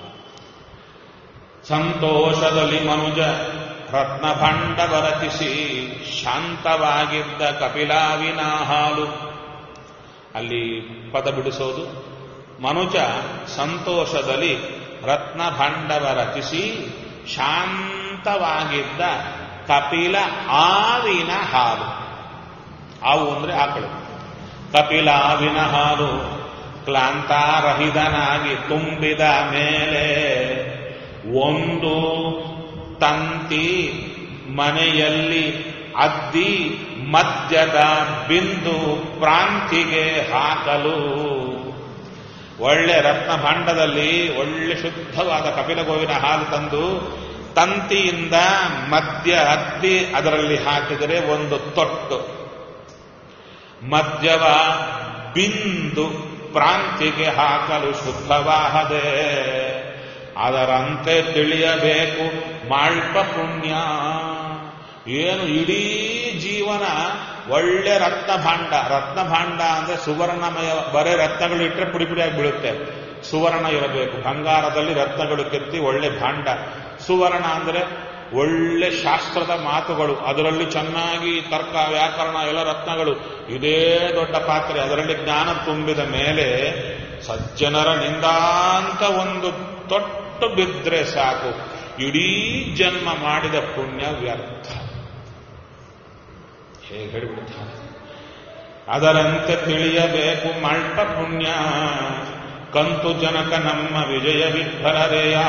ಸಂತೋಷದಲ್ಲಿ ಮನುಜ ರತ್ನಭಂಡವ ರಚಿಸಿ ಶಾಂತವಾಗಿದ್ದ ಕಪಿಲಾವಿನ ಹಾಲು ಅಲ್ಲಿ ಪದ ಬಿಡಿಸೋದು ಮನುಜ ಸಂತೋಷದಲ್ಲಿ ರತ್ನಭಂಡವ ರಚಿಸಿ ಶಾಂತವಾಗಿದ್ದ ಕಪಿಲ ಆವಿನ ಹಾಲು ಆವು ಅಂದ್ರೆ ಆಕಳು ಕಪಿಲ ಆವಿನ ಹಾಲು ಕ್ಲಾಂತಾರಹಿತನಾಗಿ ತುಂಬಿದ ಮೇಲೆ ಒಂದು ತಂತಿ ಮನೆಯಲ್ಲಿ ಅದ್ದಿ ಮದ್ಯದ ಬಿಂದು ಪ್ರಾಂತಿಗೆ ಹಾಕಲು ಒಳ್ಳೆ ರತ್ನ ಭಾಂಡದಲ್ಲಿ ಒಳ್ಳೆ ಶುದ್ಧವಾದ ಕಪಿಲ ಗೋವಿನ ಹಾಲು ತಂದು ತಂತಿಯಿಂದ ಮದ್ಯ ಅದ್ದಿ ಅದರಲ್ಲಿ ಹಾಕಿದರೆ ಒಂದು ತೊಟ್ಟು ಮದ್ಯವ ಬಿಂದು ಪ್ರಾಂತಿಗೆ ಹಾಕಲು ಶುದ್ಧವಾಹದೆ ಅದರಂತೆ ತಿಳಿಯಬೇಕು ಮಾಳ್ಪ ಪುಣ್ಯ ಏನು ಇಡೀ ಜೀವನ ಒಳ್ಳೆ ರತ್ನ ಭಾಂಡ ರತ್ನ ಭಾಂಡ ಅಂದ್ರೆ ಸುವರ್ಣಮಯ ಬರೇ ರತ್ನಗಳು ಇಟ್ಟರೆ ಪುಡಿ ಪುಡಿಯಾಗಿ ಬೀಳುತ್ತೆ ಸುವರ್ಣ ಇರಬೇಕು ಬಂಗಾರದಲ್ಲಿ ರತ್ನಗಳು ಕೆತ್ತಿ ಒಳ್ಳೆ ಭಾಂಡ ಸುವರ್ಣ ಅಂದ್ರೆ ಒಳ್ಳೆ ಶಾಸ್ತ್ರದ ಮಾತುಗಳು ಅದರಲ್ಲಿ ಚೆನ್ನಾಗಿ ತರ್ಕ ವ್ಯಾಕರಣ ಎಲ್ಲ ರತ್ನಗಳು ಇದೇ ದೊಡ್ಡ ಪಾತ್ರೆ ಅದರಲ್ಲಿ ಜ್ಞಾನ ತುಂಬಿದ ಮೇಲೆ ಸಜ್ಜನರ ನಿಂದಾಂತ ಒಂದು ತೊಟ್ಟು ಬಿದ್ರೆ ಸಾಕು ಇಡೀ ಜನ್ಮ ಮಾಡಿದ ಪುಣ್ಯ ವ್ಯರ್ಥ ಹೇಗೆ ಹೇಳಿಬಿಡ್ತಾರೆ ಅದರಂತೆ ತಿಳಿಯಬೇಕು ಮಲ್ಪ ಪುಣ್ಯ ಕಂತು ಜನಕ ನಮ್ಮ ವಿಜಯ ವಿಠಲರೆಯ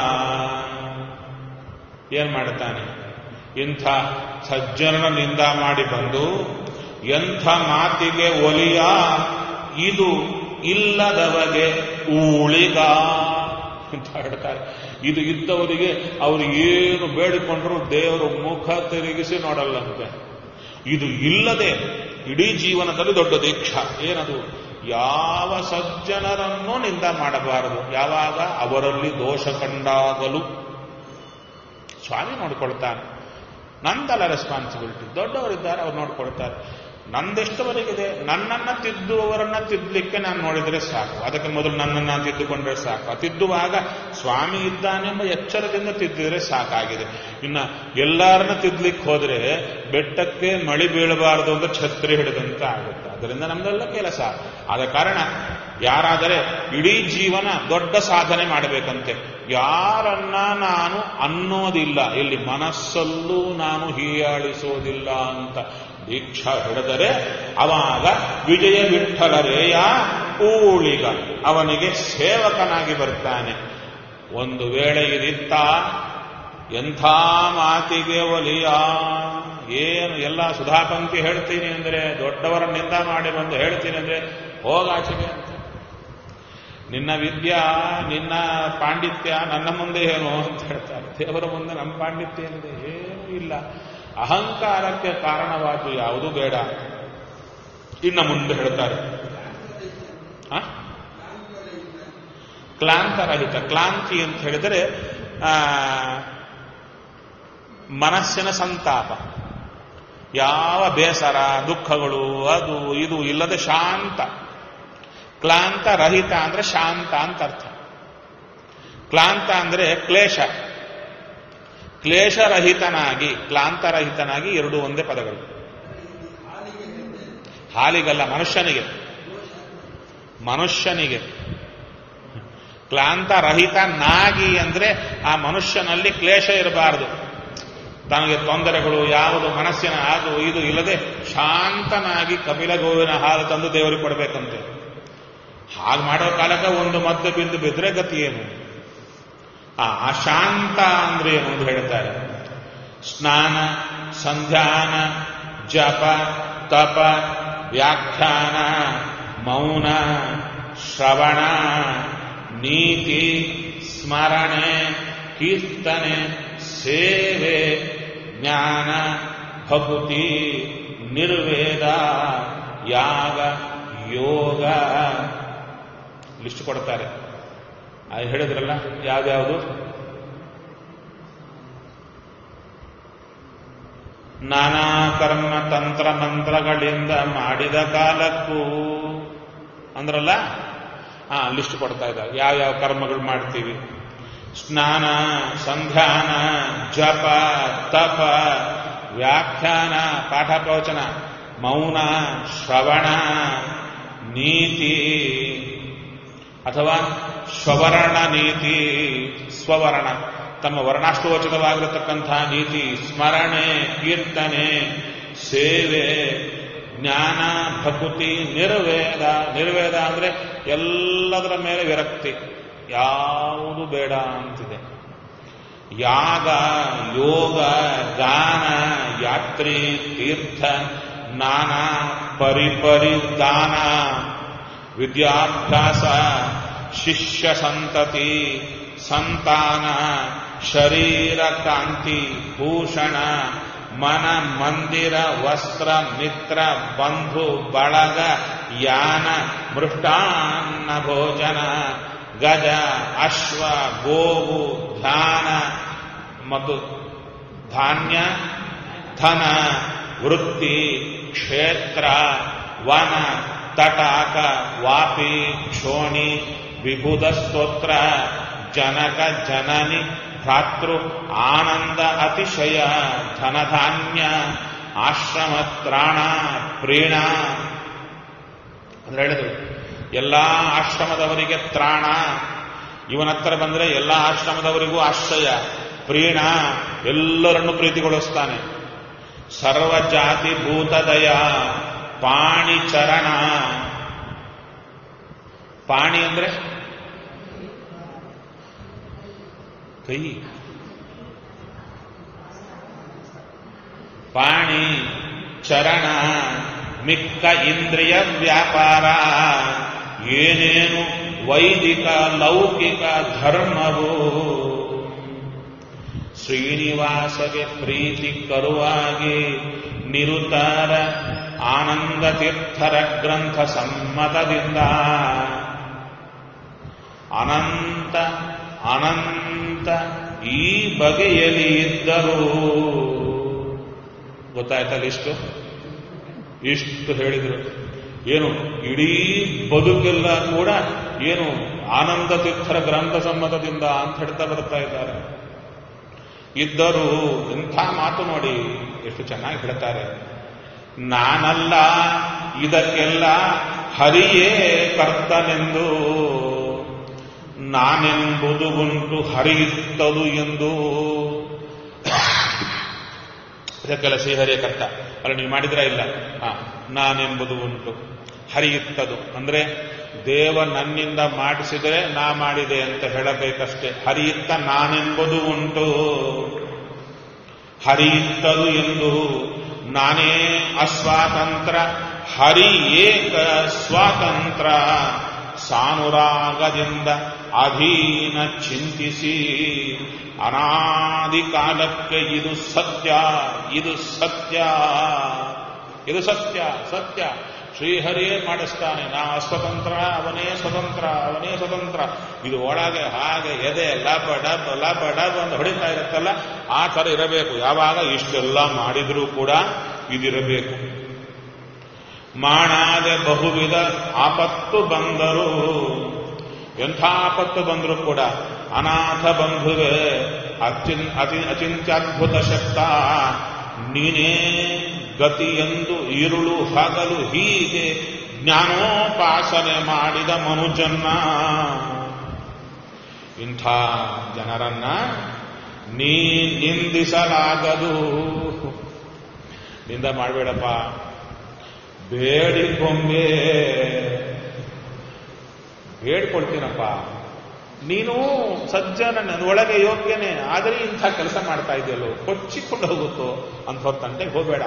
ಏನ್ ಮಾಡ್ತಾನೆ ಇಂಥ ಸಜ್ಜನನ ನಿಂದ ಮಾಡಿ ಬಂದು ಎಂಥ ಮಾತಿಗೆ ಒಲಿಯ ಇದು ಇಲ್ಲದವಗೆ ಊಳಿಗ ಅಂತ ಹೇಳ್ತಾರೆ ಇದು ಇದ್ದವರಿಗೆ ಅವರು ಏನು ಬೇಡಿಕೊಂಡ್ರು ದೇವರು ಮುಖ ತಿರುಗಿಸಿ ನೋಡಲ್ಲಂತೆ ಇದು ಇಲ್ಲದೆ ಇಡೀ ಜೀವನದಲ್ಲಿ ದೊಡ್ಡ ದೀಕ್ಷಾ ಏನದು ಯಾವ ಸಜ್ಜನರನ್ನೂ ನಿಂದ ಮಾಡಬಾರದು ಯಾವಾಗ ಅವರಲ್ಲಿ ದೋಷ ಕಂಡಾಗಲು ಸ್ವಾಮಿ ನೋಡ್ಕೊಳ್ತಾನೆ ನಂದಲ್ಲ ರೆಸ್ಪಾನ್ಸಿಬಿಲಿಟಿ ದೊಡ್ಡವರಿದ್ದಾರೆ ಅವ್ರು ನೋಡ್ಕೊಳ್ತಾರೆ ನಂದೆಷ್ಟವರೆಗಿದೆ ನನ್ನನ್ನ ತಿದ್ದುವವರನ್ನ ತಿದ್ದಲಿಕ್ಕೆ ನಾನು ನೋಡಿದರೆ ಸಾಕು ಅದಕ್ಕೆ ಮೊದಲು ನನ್ನನ್ನು ತಿದ್ದುಕೊಂಡ್ರೆ ಸಾಕು ಆ ತಿದ್ದುವಾಗ ಸ್ವಾಮಿ ಇದ್ದಾನೆಂಬ ಎಚ್ಚರದಿಂದ ತಿದ್ದಿದ್ರೆ ಸಾಕಾಗಿದೆ ಇನ್ನ ಎಲ್ಲರನ್ನ ತಿದ್ದಲಿಕ್ಕೆ ಹೋದ್ರೆ ಬೆಟ್ಟಕ್ಕೆ ಮಳಿ ಬೀಳಬಾರದು ಅಂತ ಛತ್ರಿ ಹಿಡಿದಂತ ಆಗುತ್ತೆ ಅದರಿಂದ ನಮ್ದೆಲ್ಲ ಕೆಲಸ ಆದ ಕಾರಣ ಯಾರಾದರೆ ಇಡೀ ಜೀವನ ದೊಡ್ಡ ಸಾಧನೆ ಮಾಡಬೇಕಂತೆ ಯಾರನ್ನ ನಾನು ಅನ್ನೋದಿಲ್ಲ ಇಲ್ಲಿ ಮನಸ್ಸಲ್ಲೂ ನಾನು ಹೀಯಾಳಿಸೋದಿಲ್ಲ ಅಂತ ದೀಕ್ಷಾ ಹಿಡಿದರೆ ಅವಾಗ ವಿಜಯ ವಿಠಲರೇಯ ಊಳಿಗ ಅವನಿಗೆ ಸೇವಕನಾಗಿ ಬರ್ತಾನೆ ಒಂದು ವೇಳೆ ಇದಿತ್ತ ಎಂಥ ಮಾತಿಗೆ ಒಲಿಯ ಏನು ಎಲ್ಲ ಸುಧಾಪಂಕ್ತಿ ಹೇಳ್ತೀನಿ ಅಂದ್ರೆ ದೊಡ್ಡವರ ನಿಂದ ಮಾಡಿ ಬಂದು ಹೇಳ್ತೀನಿ ಅಂದ್ರೆ ಹೋಗಾಚೆಗೆ ಅಂತ ನಿನ್ನ ವಿದ್ಯಾ ನಿನ್ನ ಪಾಂಡಿತ್ಯ ನನ್ನ ಮುಂದೆ ಏನು ಅಂತ ಹೇಳ್ತಾರೆ ದೇವರ ಮುಂದೆ ನಮ್ಮ ಪಾಂಡಿತ್ಯ ಏನಿದೆ ಏನೂ ಇಲ್ಲ ಅಹಂಕಾರಕ್ಕೆ ಕಾರಣವಾದ್ದು ಯಾವುದು ಬೇಡ ಇನ್ನು ಮುಂದೆ ಹೇಳ್ತಾರೆ ಆ? ಕ್ಲಾಂತರಹಿತ ಕ್ಲಾಂತಿ ಅಂತ ಹೇಳಿದರೆ ಆ, ಮನಸ್ಸಿನ ಸಂತಾಪ ಯಾವ ಬೇಸರ ದುಃಖಗಳು ಅದು ಇದು ಇಲ್ಲದೆ ಶಾಂತ ಕ್ಲಾಂತ ರಹಿತ ಅಂದ್ರೆ ಶಾಂತ ಅಂತ ಅರ್ಥ ಕ್ಲಾಂತ ಅಂದ್ರೆ ಕ್ಲೇಶ ಕ್ಲೇಶರಹಿತನಾಗಿ ಕ್ಲಾಂತರಹಿತನಾಗಿ ಎರಡು ಒಂದೇ ಪದಗಳು ಹಾಲಿಗಲ್ಲ ಮನುಷ್ಯನಿಗೆ ಮನುಷ್ಯನಿಗೆ ಕ್ಲಾಂತರಹಿತನಾಗಿ ಅಂದ್ರೆ ಆ ಮನುಷ್ಯನಲ್ಲಿ ಕ್ಲೇಶ ಇರಬಾರದು ತನಗೆ ತೊಂದರೆಗಳು ಯಾವುದು ಮನಸ್ಸಿನ ಅದು ಇದು ಇಲ್ಲದೆ ಶಾಂತನಾಗಿ ಕಪಿಲ ಗೋವಿನ ಹಾಲು ತಂದು ದೇವರಿಗೆ ಕೊಡಬೇಕಂತೆ ಹಾಗೆ ಮಾಡೋ ಕಾಲಕ್ಕೆ ಒಂದು ಮದ್ದು ಬಿಂದು ಬಿದ್ರೆ ಗತಿ ಏನು ಆ ಅಶಾಂತ ಅಂದ್ರೆ ಏನು ಅಂತ ಹೇಳ್ತಾರೆ ಸ್ನಾನ ಸಂಧ್ಯಾನ ಜಪ ತಪ ವ್ಯಾಖ್ಯಾನ ಮೌನ ಶ್ರವಣ ನೀತಿ ಸ್ಮರಣೆ ಕೀರ್ತನೆ ಸೇವೆ ಜ್ಞಾನ ಭಕುತಿ ನಿರ್ವೇದ ಯಾಗ ಯೋಗ ಲಿಸ್ಟ್ ಕೊಡ್ತಾರೆ ಅದು ಹೇಳಿದ್ರಲ್ಲ ಯಾವ್ದ್ಯಾವುದು ನಾನಾ ಕರ್ಮ ತಂತ್ರ ಮಂತ್ರಗಳಿಂದ ಮಾಡಿದ ಕಾಲಕ್ಕೂ ಅಂದ್ರಲ್ಲ ಹಾ ಲಿಸ್ಟ್ ಕೊಡ್ತಾ ಇದ್ದಾರೆ ಯಾವ್ಯಾವ ಕರ್ಮಗಳು ಮಾಡ್ತೀವಿ ಸ್ನಾನ ಸಂಧ್ಯಾನ ಜಪ ತಪ ವ್ಯಾಖ್ಯಾನ ಪಾಠ ಪ್ರವಚನ ಮೌನ ಶ್ರವಣ ನೀತಿ ಅಥವಾ ಸ್ವವರ್ಣ ನೀತಿ ಸ್ವವರ್ಣ ತಮ್ಮ ವರ್ಣಾಷ್ಟೋಚಿತವಾಗಿರತಕ್ಕಂತಹ ನೀತಿ ಸ್ಮರಣೆ ಕೀರ್ತನೆ ಸೇವೆ ಜ್ಞಾನ ಭಕುತಿ ನಿರ್ವೇದ ನಿರ್ವೇದ ಅಂದ್ರೆ ಎಲ್ಲದರ ಮೇಲೆ ವಿರಕ್ತಿ ಯಾವುದು ಬೇಡ ಅಂತಿದೆ ಯಾಗ ಯೋಗ ಗಾನ ಯಾತ್ರೆ ತೀರ್ಥ ನಾನಾ ಪರಿಪರಿದಾನ ವಿದ್ಯಾಭ್ಯಾಸ ಶಿಷ್ಯ ಸಂತತಿ ಸಂತಾನ ಶರೀರ ಕಾಂತಿ ಭೂಷಣ ಮನ ಮಂದಿರ ವಸ್ತ್ರ ಮಿತ್ರ ಬಂಧು ಬಳಗ ಯಾನ ಮೃಷ್ಟಾನ್ನ ಭೋಜನ ಗಜ ಅಶ್ವ ಗೋವು ಧ್ಯಾನ ಮತ್ತು ಧಾನ್ಯ ಧನ ವೃತ್ತಿ ಕ್ಷೇತ್ರ ವನ ತಟಾಕ ವಾಪಿ ಕ್ಷೋಣಿ ವಿಭುಧ ಸ್ತೋತ್ರ ಜನಕ ಜನನಿ ಭ್ರಾತೃ ಆನಂದ ಅತಿಶಯ ಧನಧಾನ್ಯ ಆಶ್ರಮ ತ್ರಾಣ ಪ್ರೀಣ ಅಂದ್ರೆ ಹೇಳಿದ್ರು ಎಲ್ಲಾ ಆಶ್ರಮದವರಿಗೆ ತ್ರಾಣ ಇವನ ಹತ್ರ ಬಂದ್ರೆ ಎಲ್ಲಾ ಆಶ್ರಮದವರಿಗೂ ಆಶ್ರಯ ಪ್ರೀಣ ಎಲ್ಲರನ್ನು ಪ್ರೀತಿಗೊಳಿಸ್ತಾನೆ ಸರ್ವ ಜಾತಿ ಭೂತದಯ ಪಾಣಿ ಚರಣ ಪಾಣಿ ಅಂದ್ರೆ ಕೈ ಪಾಣಿ ಚರಣ ಮಿಕ್ಕ ಇಂದ್ರಿಯ ವ್ಯಾಪಾರ ಏನೇನು ವೈದಿಕ ಲೌಕಿಕ ಧರ್ಮವು ಶ್ರೀನಿವಾಸಗೆ ಪ್ರೀತಿ ಕರುವಾಗಿ ನಿರುತರ ಆನಂದ ತೀರ್ಥರ ಗ್ರಂಥ ಸಮ್ಮತದಿಂದ ಅನಂತ ಅನಂತ ಈ ಬಗೆಯಲ್ಲಿ ಇದ್ದರೂ ಗೊತ್ತಾಯ್ತಲ್ಲ ಇಷ್ಟು ಇಷ್ಟು ಹೇಳಿದ್ರು ಏನು ಇಡೀ ಬದುಕೆಲ್ಲ ಕೂಡ ಏನು ಆನಂದ ತೀರ್ಥರ ಗ್ರಂಥ ಸಮ್ಮತದಿಂದ ಅಂತ ಹೇಳ್ತಾ ಬರ್ತಾ ಇದ್ದಾರೆ ಇದ್ದರೂ ಇಂಥ ಮಾತು ನೋಡಿ ಎಷ್ಟು ಚೆನ್ನಾಗಿ ಹೇಳ್ತಾರೆ ನಾನಲ್ಲ ಇದಕ್ಕೆಲ್ಲ ಹರಿಯೇ ಕರ್ತನೆಂದು ನಾನೆಂಬುದು ಉಂಟು ಹರಿಯಿತ್ತದು ಎಂದು ಇದಕ್ಕೆಲ್ಲ ಶ್ರೀಹರಿಯ ಕರ್ತ ಅಲ್ಲ ನೀವು ಮಾಡಿದ್ರ ಇಲ್ಲ ಹಾ ನಾನೆಂಬುದು ಉಂಟು ಹರಿಯಿತ್ತದು ಅಂದ್ರೆ ದೇವ ನನ್ನಿಂದ ಮಾಡಿಸಿದರೆ ನಾ ಮಾಡಿದೆ ಅಂತ ಹೇಳಬೇಕಷ್ಟೇ ಹರಿಯಿತ್ತ ನಾನೆಂಬುದು ಉಂಟು ಹರಿಯಿತ್ತದು ಎಂದು ನಾನೇ ಅಸ್ವಾತಂತ್ರ ಹರಿ ಏಕ ಸ್ವಾತಂತ್ರ ಸಾನುರಾಗದಿಂದ ಅಧೀನ ಚಿಂತಿಸಿ ಅನಾದಿ ಕಾಲಕ್ಕೆ ಇದು ಸತ್ಯ ಇದು ಸತ್ಯ ಇದು ಸತ್ಯ ಸತ್ಯ ಶ್ರೀಹರಿಯೇ ಮಾಡಿಸ್ತಾನೆ ನಾ ಸ್ವತಂತ್ರ ಅವನೇ ಸ್ವತಂತ್ರ ಅವನೇ ಸ್ವತಂತ್ರ ಇದು ಒಳಗೆ ಹಾಗೆ ಎದೆ ಲಬ ಡಬ್ ಲಬ ಡಬ್ ಅಂತ ಹೊಡಿತಾ ಇರುತ್ತಲ್ಲ ಆ ಥರ ಇರಬೇಕು ಯಾವಾಗ ಇಷ್ಟೆಲ್ಲ ಮಾಡಿದ್ರೂ ಕೂಡ ಇದಿರಬೇಕು ಮಾಡಾದೆ ಬಹುವಿಧ ಆಪತ್ತು ಬಂದರು ಎಂಥ ಆಪತ್ತು ಬಂದರೂ ಕೂಡ ಅನಾಥ ಬಂಧುವೆ ಅಚಿನ್ ಅತಿ ಅಚಿಂತ್ಯದ್ಭುತ ಶಕ್ತ ನೀನೇ ಗತಿಯೆಂದು ಇರುಳು ಹಗಲು ಹೀಗೆ ಜ್ಞಾನೋಪಾಸನೆ ಮಾಡಿದ ಮನುಜನ್ನ ಇಂಥ ಜನರನ್ನ ನೀ ನಿಂದಿಸಲಾಗದು ನಿಂದ ಮಾಡಬೇಡಪ್ಪ ಬೇಡಿಕೊಂಬೆ ಬೇಡ್ಕೊಳ್ತೀನಪ್ಪ ನೀನು ಸಜ್ಜನ ಒಳಗೆ ಯೋಗ್ಯನೇ ಆದರೆ ಇಂಥ ಕೆಲಸ ಮಾಡ್ತಾ ಇದೆಯಲ್ಲೋ ಕೊಚ್ಚಿಕೊಂಡು ಹೋಗುತ್ತೋ ಅಂತ ಹೊತ್ತಂಟೆಗೆ ಹೋಗಬೇಡ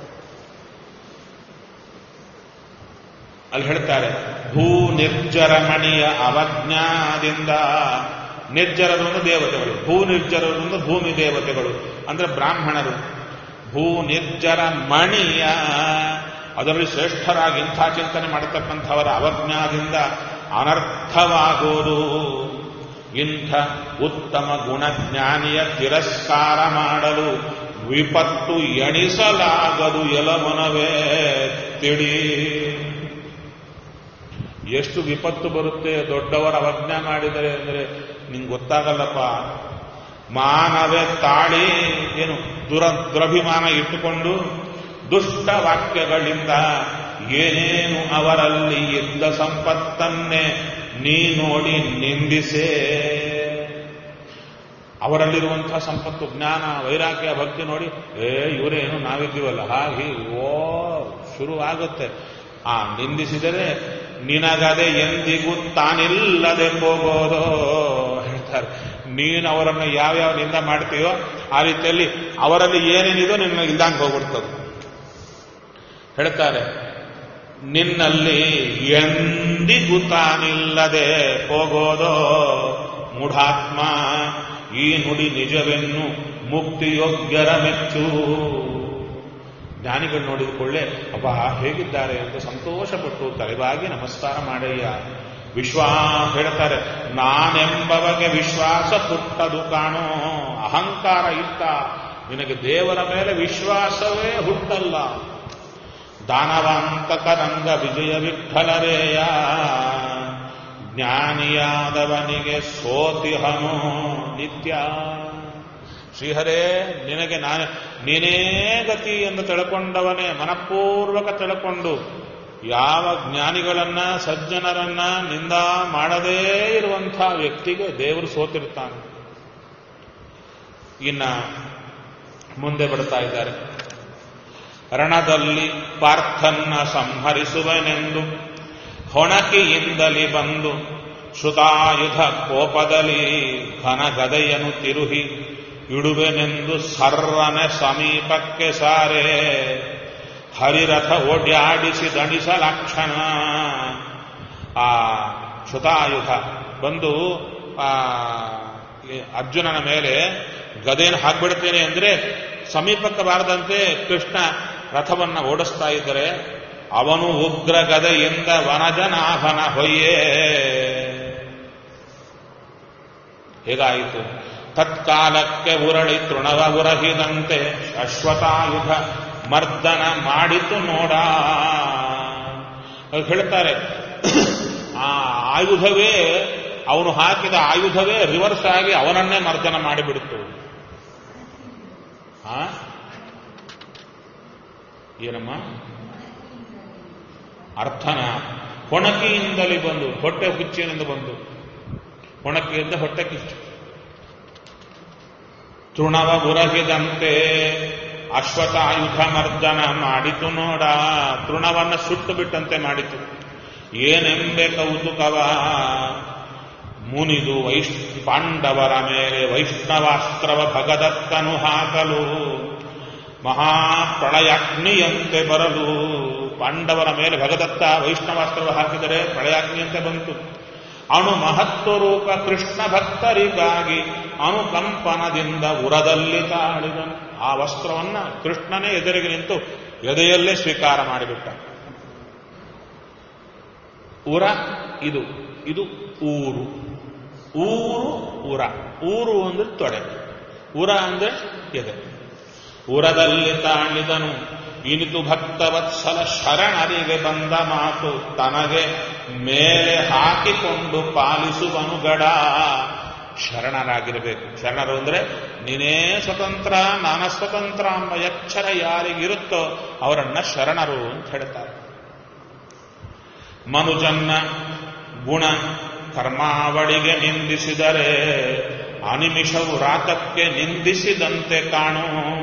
ಅಲ್ಲಿ ಹೇಳ್ತಾರೆ ಭೂ ನಿರ್ಜರ ಮಣಿಯ ಅವಜ್ಞಾದಿಂದ ನಿರ್ಜರರೊಂದು ದೇವತೆಗಳು ಭೂ ನಿರ್ಜರರೊಂದು ಭೂಮಿ ದೇವತೆಗಳು ಅಂದ್ರೆ ಬ್ರಾಹ್ಮಣರು ಭೂ ನಿರ್ಜರ ಮಣಿಯ ಅದರಲ್ಲಿ ಶ್ರೇಷ್ಠರಾಗಿ ಇಂಥ ಚಿಂತನೆ ಮಾಡತಕ್ಕಂಥವರ ಅವಜ್ಞಾದಿಂದ ಅನರ್ಥವಾಗುವುದು ಇಂಥ ಉತ್ತಮ ಗುಣಜ್ಞಾನಿಯ ತಿರಸ್ಕಾರ ಮಾಡಲು ವಿಪತ್ತು ಎಣಿಸಲಾಗದು ಎಲಮನವೇ ತಿಳಿ ಎಷ್ಟು ವಿಪತ್ತು ಬರುತ್ತೆ ದೊಡ್ಡವರ ಅವಜ್ಞಾ ಮಾಡಿದರೆ ಅಂದರೆ ನಿಂಗೆ ಗೊತ್ತಾಗಲ್ಲಪ್ಪ ಮಾನವೇ ತಾಳಿ ಏನು ದುರ ದುರಭಿಮಾನ ಇಟ್ಟುಕೊಂಡು ದುಷ್ಟ ವಾಕ್ಯಗಳಿಂದ ಏನೇನು ಅವರಲ್ಲಿ ಇದ್ದ ಸಂಪತ್ತನ್ನೇ ನೀ ನೋಡಿ ನಿಂದಿಸೇ ಅವರಲ್ಲಿರುವಂತಹ ಸಂಪತ್ತು ಜ್ಞಾನ ವೈರಾಗ್ಯ ಭಕ್ತಿ ನೋಡಿ ಏ ಇವರೇನು ನಾವಿದ್ದೀವಲ್ಲ ಹಾಗೆ ಓ ಶುರು ಆಗುತ್ತೆ ಆ ನಿಂದಿಸಿದರೆ ನಿನಗದೆ ಎಂದಿಗೂ ತಾನಿಲ್ಲದೆ ಹೋಗೋದೋ ಹೇಳ್ತಾರೆ ನೀನು ಅವರನ್ನು ಯಾವ್ಯಾವ ನಿಂದ ಮಾಡ್ತೀಯೋ ಆ ರೀತಿಯಲ್ಲಿ ಅವರಲ್ಲಿ ಏನೇನಿದೋ ನಿನ್ನ ಇಲ್ದಂಗೆ ಹೋಗ್ಬಿಡ್ತದೆ ಹೇಳ್ತಾರೆ ನಿನ್ನಲ್ಲಿ ಎಂದಿಗೂ ತಾನಿಲ್ಲದೆ ಹೋಗೋದೋ ಮೂಢಾತ್ಮ ಈ ನುಡಿ ನಿಜವೆನ್ನು ಮುಕ್ತಿಯೋಗ್ಯರ ಮೆಚ್ಚು ಜ್ಞಾನಿಗಳು ನೋಡಿದ ಕೂಡಲೇ ಅಪ್ಪ ಹೇಗಿದ್ದಾರೆ ಅಂತ ಸಂತೋಷಪಟ್ಟು ತಲೆಬಾಗಿ ನಮಸ್ಕಾರ ಮಾಡಯ್ಯ ವಿಶ್ವಾ ಹೇಳ್ತಾರೆ ನಾನೆಂಬವಗೆ ವಿಶ್ವಾಸ ಹುಟ್ಟದು ಕಾಣೋ ಅಹಂಕಾರ ಇತ್ತ ನಿನಗೆ ದೇವರ ಮೇಲೆ ವಿಶ್ವಾಸವೇ ಹುಟ್ಟಲ್ಲ ದಾನವಾಂತಕರಂಗ ವಿಜಯ ವಿಠಲರೇಯ ಜ್ಞಾನಿಯಾದವನಿಗೆ ಸೋತಿಹನು ನಿತ್ಯ ಶ್ರೀಹರೇ ನಿನಗೆ ನಾನು ನೀನೇ ಗತಿ ಎಂದು ತಿಳ್ಕೊಂಡವನೇ ಮನಪೂರ್ವಕ ತಿಳ್ಕೊಂಡು ಯಾವ ಜ್ಞಾನಿಗಳನ್ನ ಸಜ್ಜನರನ್ನ ನಿಂದ ಮಾಡದೇ ಇರುವಂಥ ವ್ಯಕ್ತಿಗೆ ದೇವರು ಸೋತಿರ್ತಾನೆ ಇನ್ನ ಮುಂದೆ ಬಿಡ್ತಾ ಇದ್ದಾರೆ ರಣದಲ್ಲಿ ಪಾರ್ಥನ್ನ ಸಂಹರಿಸುವನೆಂದು ಹೊಣಕಿಯಿಂದಲಿ ಬಂದು ಶ್ರುತಾಯುಧ ಕೋಪದಲ್ಲಿ ಘನಗದೆಯನ್ನು ತಿರುಹಿ ಇಡುವೆನೆಂದು ಸರ್ವನೆ ಸಮೀಪಕ್ಕೆ ಸಾರೆ ಹರಿರಥ ಓಡ್ಯಾಡಿಸಿ ದಣಿಸಲಾಕ್ಷಣ ಆ ಶ್ರುತಾಯುಧ ಬಂದು ಆ ಈ ಅರ್ಜುನನ ಮೇಲೆ ಗದೆಯನ್ನು ಹಾಕ್ಬಿಡ್ತೇನೆ ಅಂದ್ರೆ ಸಮೀಪಕ್ಕೆ ಬಾರದಂತೆ ಕೃಷ್ಣ ರಥವನ್ನ ಓಡಿಸ್ತಾ ಇದ್ದರೆ ಅವನು ಉಗ್ರ ಗದೆಯಿಂದ ವನಜನಾಭನ ಹೊಯ್ಯೇ ಹೇಗಾಯಿತು ತತ್ಕಾಲಕ್ಕೆ ಉರಳಿ ತೃಣವ ಉರಹಿದಂತೆ ಅಶ್ವತಾಯುಧ ಮರ್ದನ ಮಾಡಿತು ನೋಡ ಅವ್ರು ಹೇಳ್ತಾರೆ ಆ ಆಯುಧವೇ ಅವನು ಹಾಕಿದ ಆಯುಧವೇ ರಿವರ್ಸ್ ಆಗಿ ಅವನನ್ನೇ ಮರ್ದನ ಮಾಡಿಬಿಡ್ತು ಆ ಏನಮ್ಮ ಅರ್ಥನ ಹೊಣಕಿಯಿಂದಲೇ ಬಂದು ಹೊಟ್ಟೆ ಹುಚ್ಚಿನಿಂದ ಬಂದು ಹೊಣಕಿಯಿಂದ ಹೊಟ್ಟೆ ಕಿಚ್ಚು ತೃಣವ ಉರಹಿದಂತೆ ಅಶ್ವತಾಯುಧ ಮರ್ದನ ಮಾಡಿತು ನೋಡ ತೃಣವನ್ನ ಸುಟ್ಟು ಬಿಟ್ಟಂತೆ ಮಾಡಿತು ಏನೆಂಬೆ ಕೌತುಕವ ಮುನಿದು ವೈಶ್ ಪಾಂಡವರ ಮೇಲೆ ವೈಷ್ಣವಾಸ್ತ್ರವ ಭಗದತ್ತನು ಹಾಕಲು ಮಹಾಪ್ರಳಯಾಗ್ನಿಯಂತೆ ಬರಲು ಪಾಂಡವರ ಮೇಲೆ ಭಗದತ್ತ ವೈಷ್ಣವಾಸ್ತ್ರವ ಹಾಕಿದರೆ ಪ್ರಳಯಾಗ್ನಿಯಂತೆ ಬಂತು ಅಣು ಮಹತ್ವ ರೂಪ ಕೃಷ್ಣ ಭಕ್ತರಿಗಾಗಿ ಅನುಕಂಪನದಿಂದ ಉರದಲ್ಲಿ ತಾಳಿದನು ಆ ವಸ್ತ್ರವನ್ನ ಕೃಷ್ಣನೇ ಎದುರಿಗೆ ನಿಂತು ಎದೆಯಲ್ಲೇ ಸ್ವೀಕಾರ ಮಾಡಿಬಿಟ್ಟ ಉರ ಇದು ಇದು ಊರು ಊರು ಉರ ಊರು ಅಂದ್ರೆ ತೊಡೆ ಉರ ಅಂದ್ರೆ ಎದೆ ಉರದಲ್ಲಿ ತಾಳಿದನು ಇನಿತು ಭಕ್ತವತ್ಸಲ ಶರಣರಿಗೆ ಬಂದ ಮಾತು ತನಗೆ ಮೇಲೆ ಹಾಕಿಕೊಂಡು ಪಾಲಿಸುವನು ಗಡ ಶರಣರಾಗಿರಬೇಕು ಶರಣರು ಅಂದ್ರೆ ನೀನೇ ಸ್ವತಂತ್ರ ನಾನ ಸ್ವತಂತ್ರ ಎಂಬ ಎಚ್ಚರ ಯಾರಿಗಿರುತ್ತೋ ಅವರನ್ನ ಶರಣರು ಅಂತ ಹೇಳ್ತಾರೆ ಮನುಜನ್ನ ಗುಣ ಕರ್ಮಾವಳಿಗೆ ನಿಂದಿಸಿದರೆ ಅನಿಮಿಷವು ರಾತಕ್ಕೆ ನಿಂದಿಸಿದಂತೆ ಕಾಣು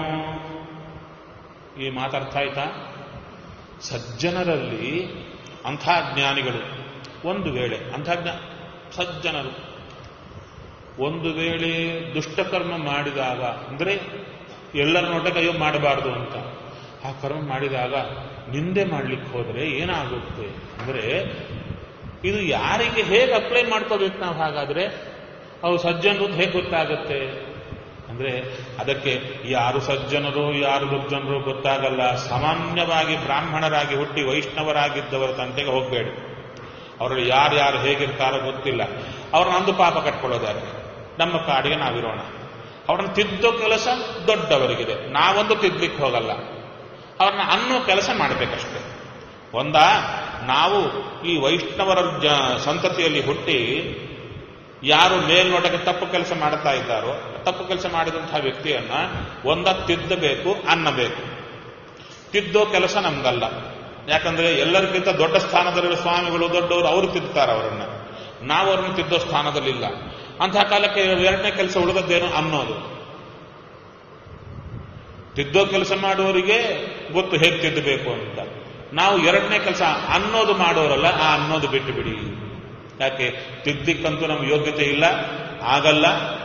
ಈ ಮಾತಾಡ್ತಾ ಆಯ್ತಾ ಸಜ್ಜನರಲ್ಲಿ ಅಂಥ ಜ್ಞಾನಿಗಳು ಒಂದು ವೇಳೆ ಅಂಥ ಜ್ಞಾ ಸಜ್ಜನರು ಒಂದು ವೇಳೆ ದುಷ್ಟಕರ್ಮ ಮಾಡಿದಾಗ ಅಂದರೆ ಎಲ್ಲರ ನೋಟಕ್ಕೆ ಅಯ್ಯೋ ಮಾಡಬಾರ್ದು ಅಂತ ಆ ಕರ್ಮ ಮಾಡಿದಾಗ ನಿಂದೆ ಮಾಡ್ಲಿಕ್ಕೆ ಹೋದರೆ ಏನಾಗುತ್ತೆ ಅಂದರೆ ಇದು ಯಾರಿಗೆ ಹೇಗೆ ಅಪ್ಲೈ ಮಾಡ್ಕೋಬೇಕು ನಾವು ಹಾಗಾದ್ರೆ ಅವು ಸಜ್ಜನರು ಹೇಗೆ ಗೊತ್ತಾಗುತ್ತೆ ಅಂದ್ರೆ ಅದಕ್ಕೆ ಯಾರು ಸಜ್ಜನರು ಯಾರು ದುರ್ಜನರು ಗೊತ್ತಾಗಲ್ಲ ಸಾಮಾನ್ಯವಾಗಿ ಬ್ರಾಹ್ಮಣರಾಗಿ ಹುಟ್ಟಿ ವೈಷ್ಣವರಾಗಿದ್ದವರ ತಂಟೆಗೆ ಹೋಗಬೇಡಿ ಅವರಲ್ಲಿ ಯಾರು ಯಾರು ಹೇಗಿರ್ತಾರೋ ಗೊತ್ತಿಲ್ಲ ಅವ್ರನ್ನ ಅಂದು ಪಾಪ ಕಟ್ಕೊಳ್ಳೋದಾರೆ ನಮ್ಮ ಕಾಡಿಗೆ ನಾವಿರೋಣ ಅವ್ರನ್ನ ತಿದ್ದೋ ಕೆಲಸ ದೊಡ್ಡವರಿಗಿದೆ ನಾವೊಂದು ತಿದ್ದಲಿಕ್ಕೆ ಹೋಗಲ್ಲ ಅವ್ರನ್ನ ಅನ್ನೋ ಕೆಲಸ ಮಾಡಬೇಕಷ್ಟೆ ಒಂದ ನಾವು ಈ ವೈಷ್ಣವರ ಜ ಸಂತತಿಯಲ್ಲಿ ಹುಟ್ಟಿ ಯಾರು ಮೇಲ್ನೋಟಕ್ಕೆ ತಪ್ಪು ಕೆಲಸ ಮಾಡ್ತಾ ಇದ್ದಾರೋ ತಪ್ಪು ಕೆಲಸ ಮಾಡಿದಂತಹ ವ್ಯಕ್ತಿಯನ್ನ ಒಂದ ತಿದ್ದಬೇಕು ಅನ್ನಬೇಕು ತಿದ್ದೋ ಕೆಲಸ ನಮ್ಗಲ್ಲ ಯಾಕಂದ್ರೆ ಎಲ್ಲರಿಗಿಂತ ದೊಡ್ಡ ಸ್ಥಾನದಲ್ಲಿರುವ ಸ್ವಾಮಿಗಳು ದೊಡ್ಡವರು ಅವರು ತಿದ್ದುತ್ತಾರೆ ಅವರನ್ನ ನಾವು ಅವ್ರನ್ನ ತಿದ್ದೋ ಸ್ಥಾನದಲ್ಲಿಲ್ಲ ಅಂತಹ ಕಾಲಕ್ಕೆ ಎರಡನೇ ಕೆಲಸ ಉಳಿದದ್ದೇನು ಅನ್ನೋದು ತಿದ್ದೋ ಕೆಲಸ ಮಾಡುವವರಿಗೆ ಗೊತ್ತು ಹೇಗೆ ತಿದ್ದಬೇಕು ಅಂತ ನಾವು ಎರಡನೇ ಕೆಲಸ ಅನ್ನೋದು ಮಾಡೋರಲ್ಲ ಆ ಅನ್ನೋದು ಬಿಟ್ಟು ಬಿಡಿ ಯಾಕೆ ತಿದ್ದಕ್ಕಂತೂ ನಮ್ಗೆ ಯೋಗ್ಯತೆ ಇಲ್ಲ ಆಗಲ್ಲ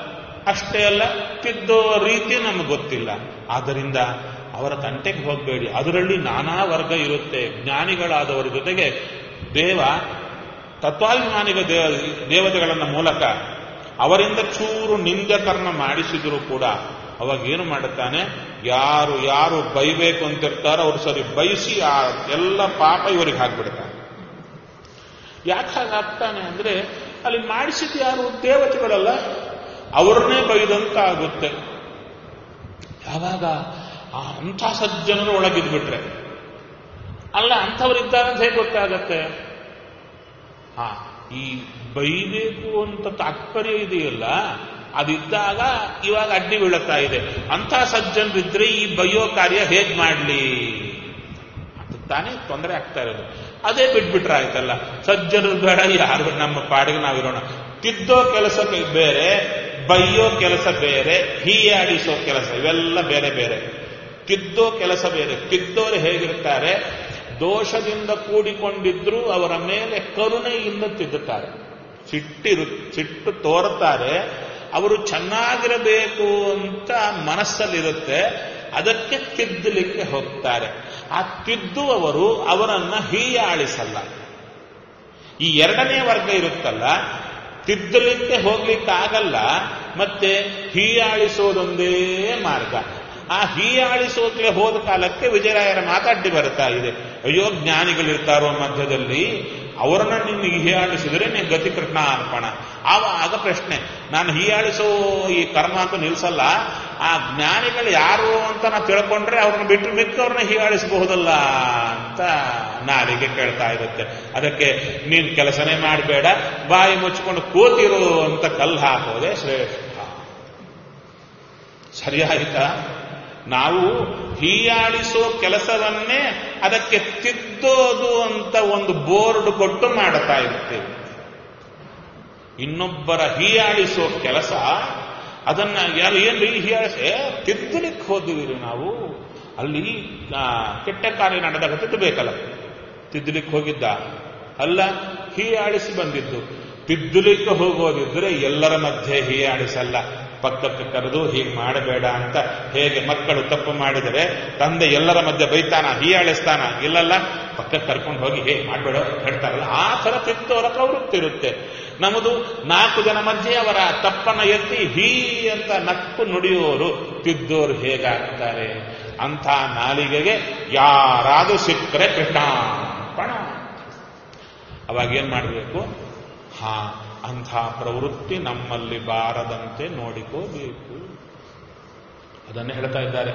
ಅಷ್ಟೇ ಅಲ್ಲ ತಿದ್ದೋ ರೀತಿ ನಮ್ಗೆ ಗೊತ್ತಿಲ್ಲ ಆದ್ದರಿಂದ ಅವರ ತಂಟೆಗೆ ಹೋಗಬೇಡಿ ಅದರಲ್ಲಿ ನಾನಾ ವರ್ಗ ಇರುತ್ತೆ ಜ್ಞಾನಿಗಳಾದವರ ಜೊತೆಗೆ ದೇವ ತತ್ವಾಭಿಮಾನಿಗ ದೇವ ದೇವತೆಗಳನ್ನ ಮೂಲಕ ಅವರಿಂದ ಚೂರು ನಿಂದಕರ್ಮ ಮಾಡಿಸಿದ್ರು ಕೂಡ ಅವಾಗ ಏನು ಮಾಡುತ್ತಾನೆ ಯಾರು ಯಾರು ಬೈಬೇಕು ಅಂತಿರ್ತಾರೋ ಅವ್ರು ಸರಿ ಬಯಸಿ ಆ ಎಲ್ಲ ಪಾಪ ಇವರಿಗೆ ಹಾಕ್ಬಿಡ್ತಾನೆ ಯಾಕೆ ಹಾಗಾಗ್ತಾನೆ ಅಂದ್ರೆ ಅಲ್ಲಿ ಮಾಡಿಸಿದ ಯಾರು ದೇವತೆಗಳಲ್ಲ ಅವ್ರನ್ನೇ ಬೈದಂತ ಆಗುತ್ತೆ ಯಾವಾಗ ಆ ಅಂಥ ಸಜ್ಜನರು ಒಳಗಿದ್ಬಿಟ್ರೆ ಅಲ್ಲ ಅಂಥವರಿದ್ದಾರೆ ಅಂತ ಹೇಗೆ ಗೊತ್ತಾಗತ್ತೆ ಹಾ ಈ ಬೈಬೇಕು ಅಂತ ತಾತ್ಪರ್ಯ ಇದೆಯಲ್ಲ ಅದಿದ್ದಾಗ ಇವಾಗ ಅಡ್ಡಿ ಬೀಳುತ್ತಾ ಇದೆ ಅಂಥ ಸಜ್ಜನರಿದ್ರೆ ಈ ಬೈಯೋ ಕಾರ್ಯ ಹೇಗ್ ಮಾಡ್ಲಿ ಅಂತ ತಾನೇ ತೊಂದರೆ ಆಗ್ತಾ ಇರೋದು ಅದೇ ಬಿಟ್ಬಿಟ್ರೆ ಆಯ್ತಲ್ಲ ಸಜ್ಜನರು ಬೇಡ ಯಾರು ನಮ್ಮ ಪಾಡಿಗೆ ನಾವಿರೋಣ ತಿದ್ದೋ ಕೆಲಸ ಬೇರೆ ಬೈಯೋ ಕೆಲಸ ಬೇರೆ ಹೀಯಾಡಿಸೋ ಕೆಲಸ ಇವೆಲ್ಲ ಬೇರೆ ಬೇರೆ ತಿದ್ದೋ ಕೆಲಸ ಬೇರೆ ತಿದ್ದೋರು ಹೇಗಿರ್ತಾರೆ ದೋಷದಿಂದ ಕೂಡಿಕೊಂಡಿದ್ರು ಅವರ ಮೇಲೆ ಕರುಣೆಯಿಂದ ತಿದ್ದುತ್ತಾರೆ ಸಿಟ್ಟಿರು ಸಿಟ್ಟು ತೋರುತ್ತಾರೆ ಅವರು ಚೆನ್ನಾಗಿರಬೇಕು ಅಂತ ಮನಸ್ಸಲ್ಲಿರುತ್ತೆ ಅದಕ್ಕೆ ತಿದ್ದಲಿಕ್ಕೆ ಹೋಗ್ತಾರೆ ಆ ತಿದ್ದುವವರು ಅವರನ್ನ ಹೀಯಾಳಿಸಲ್ಲ ಈ ಎರಡನೇ ವರ್ಗ ಇರುತ್ತಲ್ಲ ತಿದ್ದಲಿಕ್ಕೆ ಹೋಗ್ಲಿಕ್ಕಾಗಲ್ಲ ಮತ್ತೆ ಹೀಯಾಳಿಸೋದೊಂದೇ ಮಾರ್ಗ ಆ ಹೀಯಾಳಿಸೋಕೆ ಹೋದ ಕಾಲಕ್ಕೆ ವಿಜಯರಾಯರ ಮಾತಾಡಿ ಬರ್ತಾ ಇದೆ ಅಯ್ಯೋ ಜ್ಞಾನಿಗಳಿರ್ತಾರೋ ಮಧ್ಯದಲ್ಲಿ ಅವರನ್ನ ನೀನು ಹೀಯಾಳಿಸಿದ್ರೆ ನೀನು ಗತಿ ಕೃಷ್ಣ ಅರ್ಪಣ ಆವಾಗ ಪ್ರಶ್ನೆ ನಾನು ಹೀಯಾಳಿಸೋ ಈ ಕರ್ಮ ಅಂತ ನಿಲ್ಸಲ್ಲ ಆ ಜ್ಞಾನಿಗಳು ಯಾರು ಅಂತ ನಾ ತಿಳ್ಕೊಂಡ್ರೆ ಅವ್ರನ್ನ ಬಿಟ್ಟು ಮಿಕ್ಕವ್ರನ್ನ ಹೀಯಾಳಿಸಬಹುದಲ್ಲ ಅಂತ ನಾಲಿಗೆ ಕೇಳ್ತಾ ಇರುತ್ತೆ ಅದಕ್ಕೆ ನೀನು ಕೆಲಸನೇ ಮಾಡಬೇಡ ಬಾಯಿ ಮುಚ್ಚಿಕೊಂಡು ಕೂತಿರು ಅಂತ ಕಲ್ಲು ಹಾಕೋದೆ ಶ್ರೇಷ್ಠ ಸರಿಯಾಯಿತಾ ನಾವು ಹೀಯಾಳಿಸೋ ಕೆಲಸವನ್ನೇ ಅದಕ್ಕೆ ತಿದ್ದೋದು ಅಂತ ಒಂದು ಬೋರ್ಡ್ ಕೊಟ್ಟು ಮಾಡುತ್ತಾ ಇರ್ತೇವೆ ಇನ್ನೊಬ್ಬರ ಹೀಯಾಳಿಸೋ ಕೆಲಸ ಅದನ್ನ ಯಾರು ಏನ್ರಿ ಹೀಯಾಳಿಸಿ ತಿದ್ದಲಿಕ್ಕೆ ಹೋದ್ವಿ ನಾವು ಅಲ್ಲಿ ಆ, ಕೆಟ್ಟ ಕಾರ್ಯ ನಡೆದಾಗ ತಿದ್ದಬೇಕಲ್ಲ ತಿದ್ದಲಿಕ್ಕೆ ಹೋಗಿದ್ದ ಅಲ್ಲ ಹೀಯಾಳಿಸಿ ಬಂದಿದ್ದು ತಿದ್ದಲಿಕ್ಕೆ ಹೋಗೋದಿದ್ರೆ ಎಲ್ಲರ ಮಧ್ಯೆ ಹೀಯಾಳಿಸಲ್ಲ ಪಕ್ಕಕ್ಕೆ ಕರೆದು ಹೀಗೆ ಮಾಡಬೇಡ ಅಂತ ಹೇಗೆ ಮಕ್ಕಳು ತಪ್ಪು ಮಾಡಿದರೆ ತಂದೆ ಎಲ್ಲರ ಮಧ್ಯೆ ಬೈತಾನ ಹೀಯಾಳಿಸ್ತಾನ ಇಲ್ಲಲ್ಲ ಪಕ್ಕಕ್ಕೆ ಕರ್ಕೊಂಡು ಹೋಗಿ ಹೇ ಮಾಡಬೇಡ ಹೇಳ್ತಾರಲ್ಲ ಆ ಥರ ತಿದ್ದವರ ಪ್ರವೃತ್ತಿ ಇರುತ್ತೆ ನಮ್ಮದು ನಾಲ್ಕು ಜನ ಮಧ್ಯೆ ಅವರ ತಪ್ಪನ್ನ ಎತ್ತಿ ಹೀ ಅಂತ ನಕ್ಕು ನುಡಿಯೋರು ತಿದ್ದೋರು ಹೇಗಾಗ್ತಾರೆ ಅಂಥ ನಾಲಿಗೆಗೆ ಯಾರಾದರೂ ಸಿಕ್ಕರೆ ಕೃಷ್ಣಾರ್ಪಣ ಅವಾಗ ಏನ್ ಮಾಡಬೇಕು ಹಾ ಅಂಥ ಪ್ರವೃತ್ತಿ ನಮ್ಮಲ್ಲಿ ಬಾರದಂತೆ ನೋಡಿಕೋಬೇಕು ಅದನ್ನು ಹೇಳ್ತಾ ಇದ್ದಾರೆ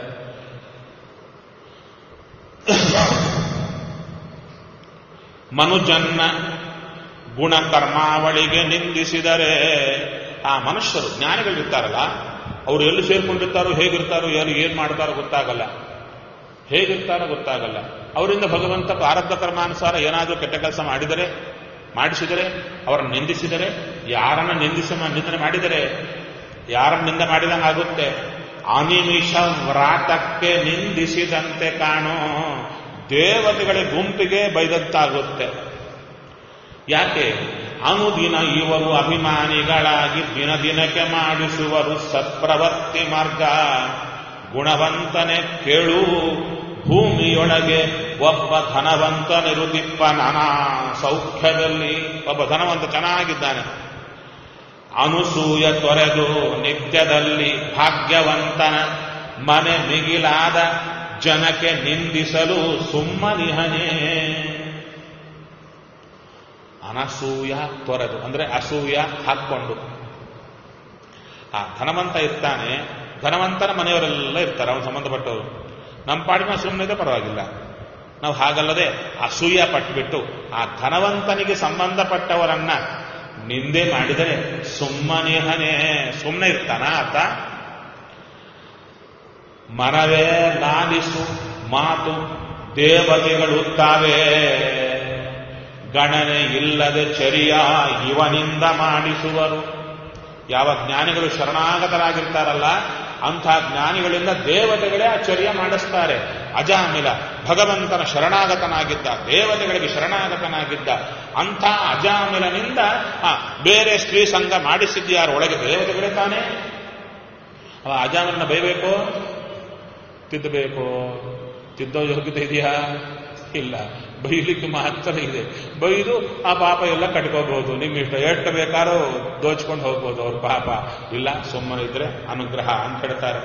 ಮನುಜನ್ನ ಗುಣಕರ್ಮಾವಳಿಗೆ ನಿಂದಿಸಿದರೆ ಆ ಮನುಷ್ಯರು ಜ್ಞಾನಿಗಳಿರ್ತಾರಲ್ಲ ಅವರು ಎಲ್ಲಿ ಸೇರ್ಕೊಂಡಿರ್ತಾರೋ ಹೇಗಿರ್ತಾರೋ ಯಾರು ಏನ್ ಮಾಡ್ತಾರೋ ಗೊತ್ತಾಗಲ್ಲ ಹೇಗಿರ್ತಾರೋ ಗೊತ್ತಾಗಲ್ಲ ಅವರಿಂದ ಭಗವಂತ ಪ್ರಾರಬ್ಧ ಕರ್ಮಾನುಸಾರ ಏನಾದರೂ ಕೆಟ್ಟ ಕೆಲಸ ಮಾಡಿದರೆ ಮಾಡಿಸಿದರೆ ಅವರನ್ನು ನಿಂದಿಸಿದರೆ ಯಾರನ್ನ ನಿಂದಿಸ ನಿಂದನೆ ಮಾಡಿದರೆ ಯಾರನ್ನ ನಿಂದ ಮಾಡಿದಂಗೆ ಆಗುತ್ತೆ ಅನಿಮಿಷ ವ್ರಾತಕ್ಕೆ ನಿಂದಿಸಿದಂತೆ ಕಾಣೋ ದೇವತೆಗಳ ಗುಂಪಿಗೆ ಬೈದಂತಾಗುತ್ತೆ ಯಾಕೆ ಅನುದಿನ ಇವರು ಅಭಿಮಾನಿಗಳಾಗಿ ದಿನ ದಿನಕ್ಕೆ ಮಾಡಿಸುವರು ಸತ್ಪ್ರವರ್ತಿ ಮಾರ್ಗ ಗುಣವಂತನೆ ಕೇಳು ಭೂಮಿಯೊಳಗೆ ಒಬ್ಬ ಧನವಂತನಿರುತ್ತಿಪ್ಪ ನಾನಾ ಸೌಖ್ಯದಲ್ಲಿ ಒಬ್ಬ ಧನವಂತ ಚೆನ್ನಾಗಿದ್ದಾನೆ ಅನುಸೂಯ ತೊರೆದು ನಿತ್ಯದಲ್ಲಿ ಭಾಗ್ಯವಂತನ ಮನೆ ಮಿಗಿಲಾದ ಜನಕ್ಕೆ ನಿಂದಿಸಲು ಸುಮ್ಮನಿಹನೇ ಅನಸೂಯ ತೊರೆದು ಅಂದ್ರೆ ಅಸೂಯ ಹಾಕ್ಕೊಂಡು ಆ ಧನವಂತ ಇರ್ತಾನೆ ಧನವಂತನ ಮನೆಯವರೆಲ್ಲ ಇರ್ತಾರೆ ಅವನು ಸಂಬಂಧಪಟ್ಟವರು ನಮ್ಮ ಪಾಡಿನ ಸುಮ್ಮನೆ ಪರವಾಗಿಲ್ಲ ನಾವು ಹಾಗಲ್ಲದೆ ಅಸೂಯ ಪಟ್ಬಿಟ್ಟು ಆ ಧನವಂತನಿಗೆ ಸಂಬಂಧಪಟ್ಟವರನ್ನ ನಿಂದೆ ಮಾಡಿದರೆ ಸುಮ್ಮನಿಹನೇ ಸುಮ್ಮನೆ ಇರ್ತಾನ ಆತ ಮನವೇ ನಾಲಿಸು ಮಾತು ದೇವತೆಗಳು ತಾವೇ ಗಣನೆ ಇಲ್ಲದೆ ಚರಿಯ ಇವನಿಂದ ಮಾಡಿಸುವರು ಯಾವ ಜ್ಞಾನಿಗಳು ಶರಣಾಗತರಾಗಿರ್ತಾರಲ್ಲ ಅಂಥ ಜ್ಞಾನಿಗಳಿಂದ ದೇವತೆಗಳೇ ಆ ಚರ್ಯ ಮಾಡಿಸ್ತಾರೆ ಅಜಾಮಿಲ ಭಗವಂತನ ಶರಣಾಗತನಾಗಿದ್ದ ದೇವತೆಗಳಿಗೆ ಶರಣಾಗತನಾಗಿದ್ದ ಅಂಥ ಅಜಾಮಿಲನಿಂದ ಆ, ಬೇರೆ ಸ್ತ್ರೀ ಸಂಘ ಮಾಡಿಸಿದ್ಯಾರು ಒಳಗೆ ದೇವತೆಗಳೇ ತಾನೇ ಅವ ಅಜಾಮರನ್ನ ಬೈಬೇಕೋ ತಿದ್ದಬೇಕೋ ತಿದ್ದೋ ಯೋಗ್ಯತೆ ಇದೆಯಾ ಇಲ್ಲ ಬೈಲಿಕ್ಕೆ ಮಾತ್ರ ಇದೆ ಬೈದು ಆ ಪಾಪ ಎಲ್ಲ ಕಟ್ಕೋಬಹುದು ನಿಮ್ಮ ಇಷ್ಟ ಎಷ್ಟು ಬೇಕಾದ್ರೂ ದೋಚ್ಕೊಂಡು ಹೋಗ್ಬೋದು ಅವ್ರ ಪಾಪ ಇಲ್ಲ ಸುಮ್ಮನೆ ಇದ್ರೆ ಅನುಗ್ರಹ ಅಂತ ಹೇಳ್ತಾರೆ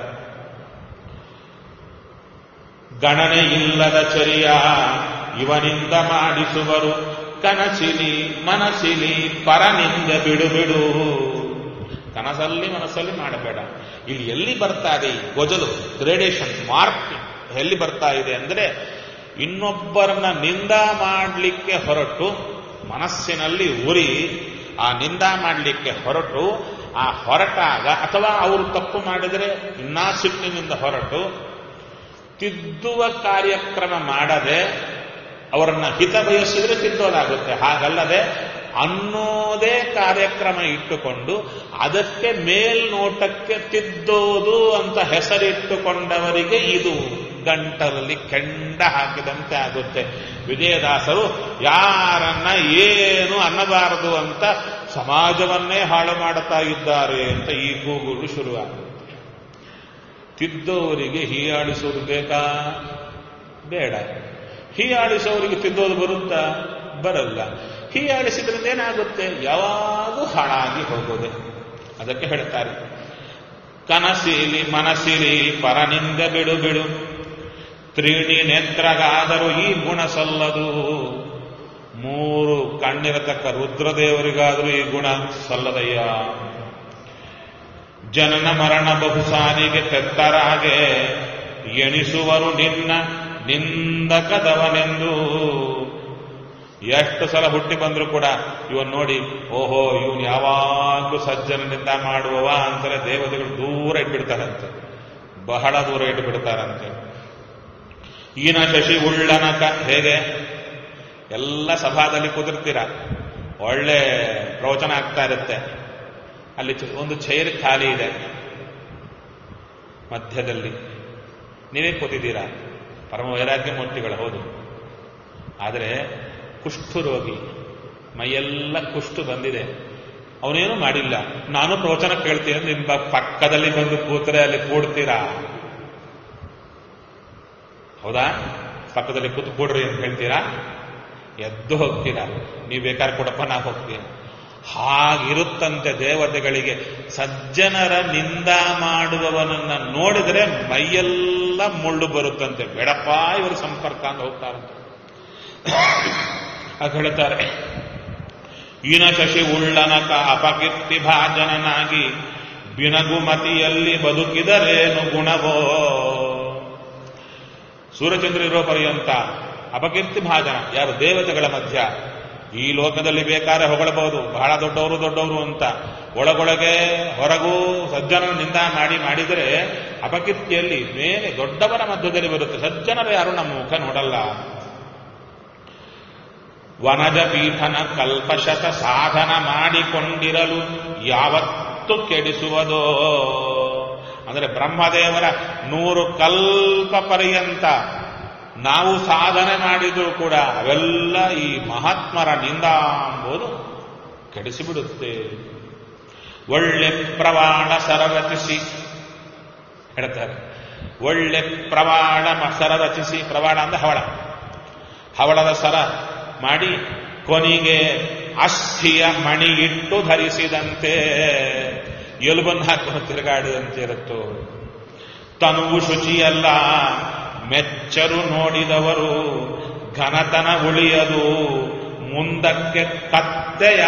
ಗಣನೆ ಇಲ್ಲದ ಚರಿಯ ಇವನಿಂದ ಮಾಡಿಸುವರು ಕನಸಿಲಿ ಮನಸ್ಸಿಲಿ ಪರನಿಂದ ಬಿಡು ಬಿಡು ಕನಸಲ್ಲಿ ಮನಸ್ಸಲ್ಲಿ ಮಾಡಬೇಡ ಇಲ್ಲಿ ಎಲ್ಲಿ ಬರ್ತಾ ಇದೆ ಈ ಗೊಜಲು ಗ್ರೇಡೇಷನ್ ಮಾರ್ಕ್ ಎಲ್ಲಿ ಬರ್ತಾ ಇದೆ ಅಂದ್ರೆ ಇನ್ನೊಬ್ಬರನ್ನ ನಿಂದ ಮಾಡಲಿಕ್ಕೆ ಹೊರಟು ಮನಸ್ಸಿನಲ್ಲಿ ಉರಿ ಆ ನಿಂದ ಮಾಡಲಿಕ್ಕೆ ಹೊರಟು ಆ ಹೊರಟಾಗ ಅಥವಾ ಅವರು ತಪ್ಪು ಮಾಡಿದರೆ ಇನ್ನಾ ಸಿಟ್ಟಿನಿಂದ ಹೊರಟು ತಿದ್ದುವ ಕಾರ್ಯಕ್ರಮ ಮಾಡದೆ ಅವರನ್ನ ಹಿತ ಬಯಸಿದ್ರೆ ತಿದ್ದೋದಾಗುತ್ತೆ ಹಾಗಲ್ಲದೆ ಅನ್ನೋದೇ ಕಾರ್ಯಕ್ರಮ ಇಟ್ಟುಕೊಂಡು ಅದಕ್ಕೆ ಮೇಲ್ನೋಟಕ್ಕೆ ತಿದ್ದೋದು ಅಂತ ಹೆಸರಿಟ್ಟುಕೊಂಡವರಿಗೆ ಇದು ಗಂಟಲಲ್ಲಿ ಕೆಂಡ ಹಾಕಿದಂತೆ ಆಗುತ್ತೆ ವಿಜಯದಾಸರು ಯಾರನ್ನ ಏನು ಅನ್ನಬಾರದು ಅಂತ ಸಮಾಜವನ್ನೇ ಹಾಳು ಮಾಡುತ್ತಾ ಇದ್ದಾರೆ ಅಂತ ಈ ಕೂಗುಗಳು ಶುರುವಾಗುತ್ತೆ ತಿದ್ದೋರಿಗೆ ಹೀಯಾಡಿಸೋದು ಬೇಕಾ ಬೇಡ ಹೀಯಾಡಿಸೋರಿಗೆ ತಿದ್ದೋದು ಬರುತ್ತಾ ಬರಲ್ಲ ಹೀಯಾಡಿಸಿದ್ರಿಂದ ಏನಾಗುತ್ತೆ ಯಾವಾಗೂ ಹಾಳಾಗಿ ಹೋಗೋದೆ ಅದಕ್ಕೆ ಹೇಳ್ತಾರೆ ಕನಸಿಲಿ ಮನಸ್ಸಿಲಿ ಪರನಿಂದ ಬಿಡು ಬಿಡು ತ್ರೀಣಿ ನೇತ್ರಗಾದರೂ ಈ ಗುಣ ಸಲ್ಲದು ಮೂರು ಕಣ್ಣಿರತಕ್ಕ ರುದ್ರದೇವರಿಗಾದರೂ ಈ ಗುಣ ಸಲ್ಲದಯ್ಯ ಜನನ ಮರಣ ಬಹುಸಾರಿಗೆ ತೆತ್ತರಾಗೆ ಎಣಿಸುವರು ನಿನ್ನ ನಿಂದಕದವನೆಂದು ಎಷ್ಟು ಸಲ ಹುಟ್ಟಿ ಬಂದ್ರು ಕೂಡ ಇವನ್ ನೋಡಿ ಓಹೋ ಇವನು ಯಾವಾಗಲೂ ಸಜ್ಜನನಿಂದ ಮಾಡುವವ ಅಂತಾರೆ ದೇವತೆಗಳು ದೂರ ಇಟ್ಬಿಡ್ತಾರಂತೆ ಬಹಳ ದೂರ ಇಟ್ಬಿಡ್ತಾರಂತೆ ಈನ ಶಶಿ ಉಳ್ಳನಕ ಹೇಗೆ ಎಲ್ಲ ಸಭಾದಲ್ಲಿ ಕುದುರ್ತೀರ ಒಳ್ಳೆ ಪ್ರವಚನ ಆಗ್ತಾ ಇರುತ್ತೆ ಅಲ್ಲಿ ಚ- ಒಂದು ಚೈರ್ ಖಾಲಿ ಇದೆ ಮಧ್ಯದಲ್ಲಿ ನೀವೇ ಕೂತಿದ್ದೀರಾ ಪರಮ ವೈರಾಗ್ಯ ಮೂರ್ತಿಗಳು ಹೌದು ಆದರೆ ಕುಷ್ಠು ರೋಗಿ ಮೈಯೆಲ್ಲ ಕುಷ್ಠು ಬಂದಿದೆ ಅವನೇನು ಮಾಡಿಲ್ಲ ನಾನು ಪ್ರವಚನ ಕೇಳ್ತೀನಿ ನಿಮ್ಮ ಪಕ್ಕದಲ್ಲಿ ಬಂದು ಕೂತರೆ ಅಲ್ಲಿ ಕೂಡ್ತೀರಾ ಹೌದಾ ಪಕ್ಕದಲ್ಲಿ ಕೂತು ಕೂಡ್ರಿ ಅಂತ ಹೇಳ್ತೀರಾ ಎದ್ದು ಹೋಗ್ತೀರಾ ನೀವು ಬೇಕಾದ್ರೆ ಕೊಡಪ್ಪ ನಾ ಹೋಗ್ತೀನಿ ಹಾಗಿರುತ್ತಂತೆ ದೇವತೆಗಳಿಗೆ ಸಜ್ಜನರ ನಿಂದ ಮಾಡುವವನನ್ನ ನೋಡಿದರೆ ಮೈಯೆಲ್ಲ ಮುಳ್ಳು ಬರುತ್ತಂತೆ ಬೇಡಪ್ಪ ಇವರು ಸಂಪರ್ಕ ಅಂತ ಹೋಗ್ತಾರಂತೆ ಅದು ಹೇಳ್ತಾರೆ ಈನ ಶಶಿ ಉಳ್ಳನಕ ಅಪಕೀರ್ತಿ ಭಾಜನನಾಗಿ ಬಿನಗುಮತಿಯಲ್ಲಿ ಬದುಕಿದರೇನು ಗುಣವೋ ಸೂರ್ಯಚಂದ್ರ ಇರೋ ಪರ್ಯಂತ ಅಪಕೀರ್ತಿ ಭಾಜನ ಯಾರು ದೇವತೆಗಳ ಮಧ್ಯ ಈ ಲೋಕದಲ್ಲಿ ಬೇಕಾದ್ರೆ ಹೊಗಳಬಹುದು ಬಹಳ ದೊಡ್ಡವರು ದೊಡ್ಡವರು ಅಂತ ಒಳಗೊಳಗೆ ಹೊರಗೂ ಸಜ್ಜನರ ನಿಂದ ಮಾಡಿ ಮಾಡಿದರೆ ಅಪಕೀರ್ತಿಯಲ್ಲಿ ಮೇಲೆ ದೊಡ್ಡವರ ಮಧ್ಯದಲ್ಲಿ ಬರುತ್ತೆ ಸಜ್ಜನರು ಯಾರು ನಮ್ಮ ಮುಖ ನೋಡಲ್ಲ ವನಜ ಪೀಠನ ಕಲ್ಪಶತ ಸಾಧನ ಮಾಡಿಕೊಂಡಿರಲು ಯಾವತ್ತು ಕೆಡಿಸುವುದೋ ಅಂದರೆ ಬ್ರಹ್ಮದೇವರ ನೂರು ಕಲ್ಪ ಪರ್ಯಂತ ನಾವು ಸಾಧನೆ ಮಾಡಿದರೂ ಕೂಡ ಅವೆಲ್ಲ ಈ ಮಹಾತ್ಮರ ನಿಂದ ಎಂಬುದು ಕೆಡಿಸಿಬಿಡುತ್ತೆ ಒಳ್ಳೆ ಪ್ರವಾಣ ಸರರಚಿಸಿ ಹೇಳ್ತಾರೆ ಒಳ್ಳೆ ಪ್ರವಾಣ ಮ- ಸರ ರಚಿಸಿ ಪ್ರವಾಣ ಅಂದ್ರೆ ಹವಳ ಹವಳದ ಸರ ಮಾಡಿ ಕೊನೆಗೆ ಅಸ್ಥಿಯ ಮಣಿ ಇಟ್ಟು ಧರಿಸಿದಂತೆ ಎಲುಬನ್ನು ಹಾಕೊಂಡು ತಿರುಗಾಡಿದಂತೆ ಇರುತ್ತೋ ತನುವು ಶುಚಿಯಲ್ಲ ಮೆಚ್ಚರು ನೋಡಿದವರು ಘನತನ ಉಳಿಯದು ಮುಂದಕ್ಕೆ ಕತ್ತೆಯ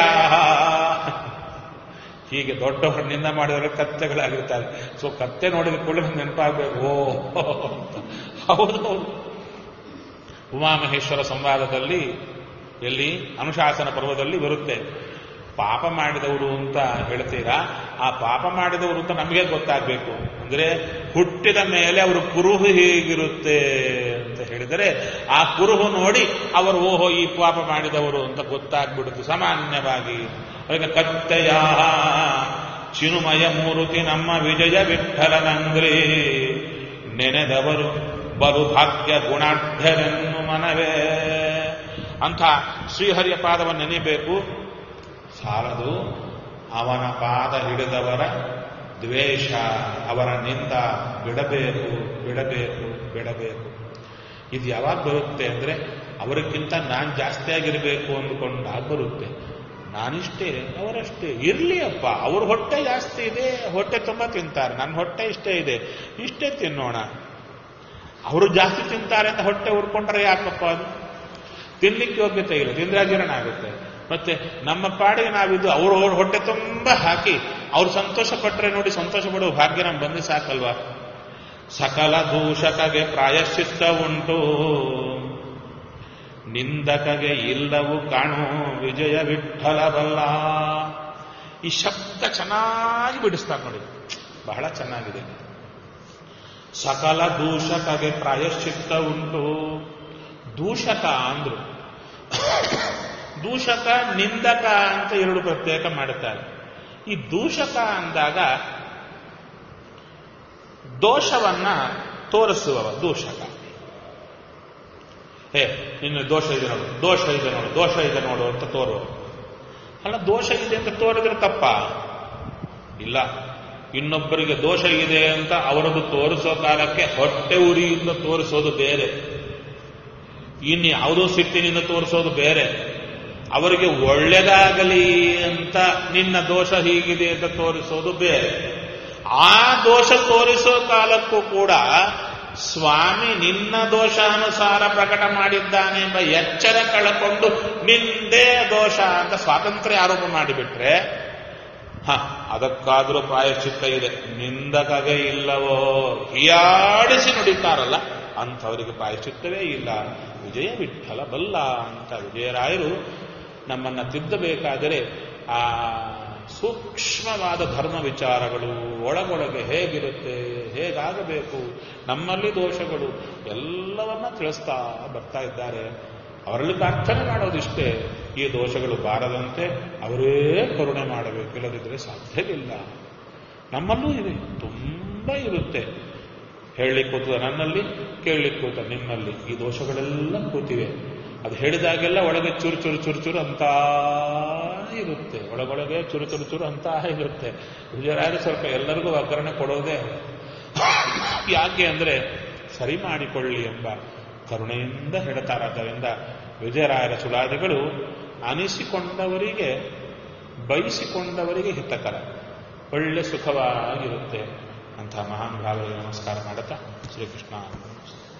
ಹೀಗೆ ದೊಡ್ಡವರನ್ನಿಂದ ಮಾಡಿದರೆ ಕತ್ತೆಗಳಾಗಿರ್ತಾರೆ ಸೊ ಕತ್ತೆ ನೋಡಿದ ಕೂಡಲೇ ನೆನಪಾಗಬೇಕು ಓ ಅಂತ. ಹೌದು ಹೌದು ಉಮಾಮಹೇಶ್ವರ ಸಂವಾದದಲ್ಲಿ ಎಲ್ಲಿ ಅನುಶಾಸನ ಪರ್ವದಲ್ಲಿ ಬರುತ್ತೆ ಪಾಪ ಮಾಡಿದವರು ಅಂತ ಹೇಳ್ತೀರಾ ಆ ಪಾಪ ಮಾಡಿದವರು ಅಂತ ನಮಗೆ ಗೊತ್ತಾಗಬೇಕು ಅಂದ್ರೆ ಹುಟ್ಟಿದ ಮೇಲೆ ಅವರು ಕುರುಹು ಹೇಗಿರುತ್ತೆ ಅಂತ ಹೇಳಿದರೆ ಆ ಕುರುಹು ನೋಡಿ ಅವರು ಓಹೋ ಈ ಪಾಪ ಮಾಡಿದವರು ಅಂತ ಗೊತ್ತಾಗ್ಬಿಡುತ್ತೆ ಸಾಮಾನ್ಯವಾಗಿ ಅದಕ್ಕೆ ಕತ್ತೆಯ ಚಿನುಮಯ ಮೂರುತಿ ನಮ್ಮ ವಿಜಯ ವಿಠಲನಂಗ್ರಿ ನೆನೆದವರು ಬಲು ಭಾಗ್ಯ ಗುಣಾಢ್ಯರನ್ನು ಮನವೇ ಅಂಥ ಶ್ರೀಹರಿಯ ಪಾದವನ್ನು ನೆನೆಯಬೇಕು ಸಾಲದು ಅವನ ಪಾದ ಹಿಡಿದವರ ದ್ವೇಷ ಅವರ ನಿಂದ ಬಿಡಬೇಕು ಬಿಡಬೇಕು ಬಿಡಬೇಕು ಇದು ಯಾವಾಗ ಬರುತ್ತೆ ಅಂದ್ರೆ ಅವರಿಗಿಂತ ನಾನು ಜಾಸ್ತಿ ಆಗಿರಬೇಕು ಅಂದುಕೊಂಡಾಗ ಬರುತ್ತೆ ನಾನಿಷ್ಟೇ ಅವರಷ್ಟೇ ಇರ್ಲಿ ಅಪ್ಪ ಅವ್ರ ಹೊಟ್ಟೆ ಜಾಸ್ತಿ ಇದೆ ಹೊಟ್ಟೆ ತುಂಬ ತಿಂತಾರೆ ನನ್ನ ಹೊಟ್ಟೆ ಇಷ್ಟೇ ಇದೆ ಇಷ್ಟೇ ತಿನ್ನೋಣ ಅವರು ಜಾಸ್ತಿ ತಿಂತಾರೆ ಅಂತ ಹೊಟ್ಟೆ ಉರ್ಕೊಂಡ್ರೆ ಯಾಕಪ್ಪ ಅದು ತಿನ್ಲಿಕ್ಕೆ ಯೋಗ್ಯತೆ ಇಲ್ಲ ತಿಂದ್ರೆ ಅಜೀರ್ಣ ಆಗುತ್ತೆ ಮತ್ತೆ ನಮ್ಮ ಪಾಡಿಗೆ ನಾವಿದ್ದು ಅವ್ರು ಅವ್ರ ಹೊಟ್ಟೆ ತುಂಬ ಹಾಕಿ ಅವ್ರು ಸಂತೋಷ ಪಟ್ಟರೆ ನೋಡಿ ಸಂತೋಷ ಪಡುವ ಭಾಗ್ಯ ನಮ್ಗೆ ಬಂದು ಸಾಕಲ್ವಾ ಸಕಲ ದೂಷಕಗೆ ಪ್ರಾಯಶ್ಚಿತ್ತ ಉಂಟು ನಿಂದಕಗೆ ಇಲ್ಲವು ಕಾಣು ವಿಜಯ ವಿಠಲ ಬಲ್ಲ ಈ ಶಬ್ದ ಚೆನ್ನಾಗಿ ಬಿಡಿಸ್ತಾರೆ ನೋಡಿ ಬಹಳ ಚೆನ್ನಾಗಿದೆ ಸಕಲ ದೂಷಕಗೆ ಪ್ರಾಯಶ್ಚಿತ್ತ ಉಂಟು ದೂಷಕ ಅಂದ್ರು ದೂಷಕ ನಿಂದಕ ಅಂತ ಎರಡು ಪ್ರತ್ಯೇಕ ಮಾಡುತ್ತಾರೆ ಈ ದೂಷಕ ಅಂದಾಗ ದೋಷವನ್ನ ತೋರಿಸುವವ ದೂಷಕ ಹೇ ನಿನ್ನ ದೋಷ ಇದೆ ನೋಡು ದೋಷ ಇದೆ ನೋಡು ದೋಷ ಇದೆ ನೋಡು ಅಂತ ತೋರುವ ಅಲ್ಲ ದೋಷ ಇದೆ ಅಂತ ತೋರಿದ್ರೆ ತಪ್ಪ ಇಲ್ಲ ಇನ್ನೊಬ್ಬರಿಗೆ ದೋಷ ಇದೆ ಅಂತ ಅವರದು ತೋರಿಸೋ ಕಾಲಕ್ಕೆ ಹೊಟ್ಟೆ ಉರಿಯಿಂದ ತೋರಿಸೋದು ಬೇರೆ ಇನ್ನು ಯಾವುದೋ ಸಿಟ್ಟಿನಿಂದ ತೋರಿಸೋದು ಬೇರೆ ಅವರಿಗೆ ಒಳ್ಳೆದಾಗಲಿ ಅಂತ ನಿನ್ನ ದೋಷ ಹೀಗಿದೆ ಅಂತ ತೋರಿಸೋದು ಬೇರೆ ಆ ದೋಷ ತೋರಿಸೋ ಕಾಲಕ್ಕೂ ಕೂಡ ಸ್ವಾಮಿ ನಿನ್ನ ದೋಷಾನುಸಾರ ಪ್ರಕಟ ಮಾಡಿದ್ದಾನೆ ಎಂಬ ಎಚ್ಚರ ಕಳಕೊಂಡು ನಿಂದೇ ದೋಷ ಅಂತ ಸ್ವಾತಂತ್ರ್ಯ ಆರೋಪ ಮಾಡಿಬಿಟ್ರೆ ಹ ಅದಕ್ಕಾದ್ರೂ ಪ್ರಾಯಶ್ಚಿತ್ತ ಇದೆ ನಿಂದಕಗೆ ಇಲ್ಲವೋ ಹಿಯಾಡಿಸಿ ನುಡಿತಾರಲ್ಲ ಅಂಥವರಿಗೆ ಪ್ರಾಯಶ್ಚಿತ್ತವೇ ಇಲ್ಲ ವಿಜಯ ವಿಠಲ ಬಲ್ಲ ಅಂತ ವಿಜಯರಾಯರು ನಮ್ಮನ್ನ ತಿದ್ದಬೇಕಾದರೆ ಆ ಸೂಕ್ಷ್ಮವಾದ ಧರ್ಮ ವಿಚಾರಗಳು ಒಳಗೊಳಗೆ ಹೇಗಿರುತ್ತೆ ಹೇಗಾಗಬೇಕು ನಮ್ಮಲ್ಲಿ ದೋಷಗಳು ಎಲ್ಲವನ್ನ ತಿಳಿಸ್ತಾ ಬರ್ತಾ ಇದ್ದಾರೆ ಅವರಲ್ಲಿ ಪ್ರಾರ್ಥನೆ ಮಾಡೋದಿಷ್ಟೇ ಈ ದೋಷಗಳು ಬಾರದಂತೆ ಅವರೇ ಕರುಣೆ ಮಾಡಬೇಕು ಇಲ್ಲದಿದ್ದರೆ ಸಾಧ್ಯವಿಲ್ಲ ನಮ್ಮಲ್ಲೂ ಇದೆ ತುಂಬ ಇರುತ್ತೆ ಹೇಳಲಿಕ್ಕೆ ಕೂತ ನನ್ನಲ್ಲಿ ಕೇಳಲಿಕ್ಕೆ ಕೂತ ನಿನ್ನಲ್ಲಿ ಈ ದೋಷಗಳೆಲ್ಲ ಕೂತಿವೆ ಅದು ಹೇಳಿದಾಗೆಲ್ಲ ಒಳಗೆ ಚುರು ಚುರು ಚುರು ಚುರು ಅಂತ ಇರುತ್ತೆ ಒಳಗೊಳಗೆ ಚುರು ಚುರು ಚುರು ಅಂತ ಇರುತ್ತೆ ವಿಜಯರಾಯರು ಸ್ವಲ್ಪ ಎಲ್ಲರಿಗೂ ಒಗ್ಗರಣೆ ಕೊಡೋದೇ ಯಾಕೆ ಅಂದ್ರೆ ಸರಿ ಮಾಡಿಕೊಳ್ಳಿ ಎಂಬ ಕರುಣೆಯಿಂದ ಹೇಳ್ತಾರಾದ್ದರಿಂದ ವಿಜಯರಾಯರ ಸುಳಾದಿಗಳು ಅನಿಸಿಕೊಂಡವರಿಗೆ ಬಯಸಿಕೊಂಡವರಿಗೆ ಹಿತಕರ ಒಳ್ಳೆ ಸುಖವಾಗಿರುತ್ತೆ ಅಂತಹ ಮಹಾನುಭಾವರಿಗೆ ನಮಸ್ಕಾರ ಮಾಡುತ್ತಾ ಶ್ರೀಕೃಷ್ಣ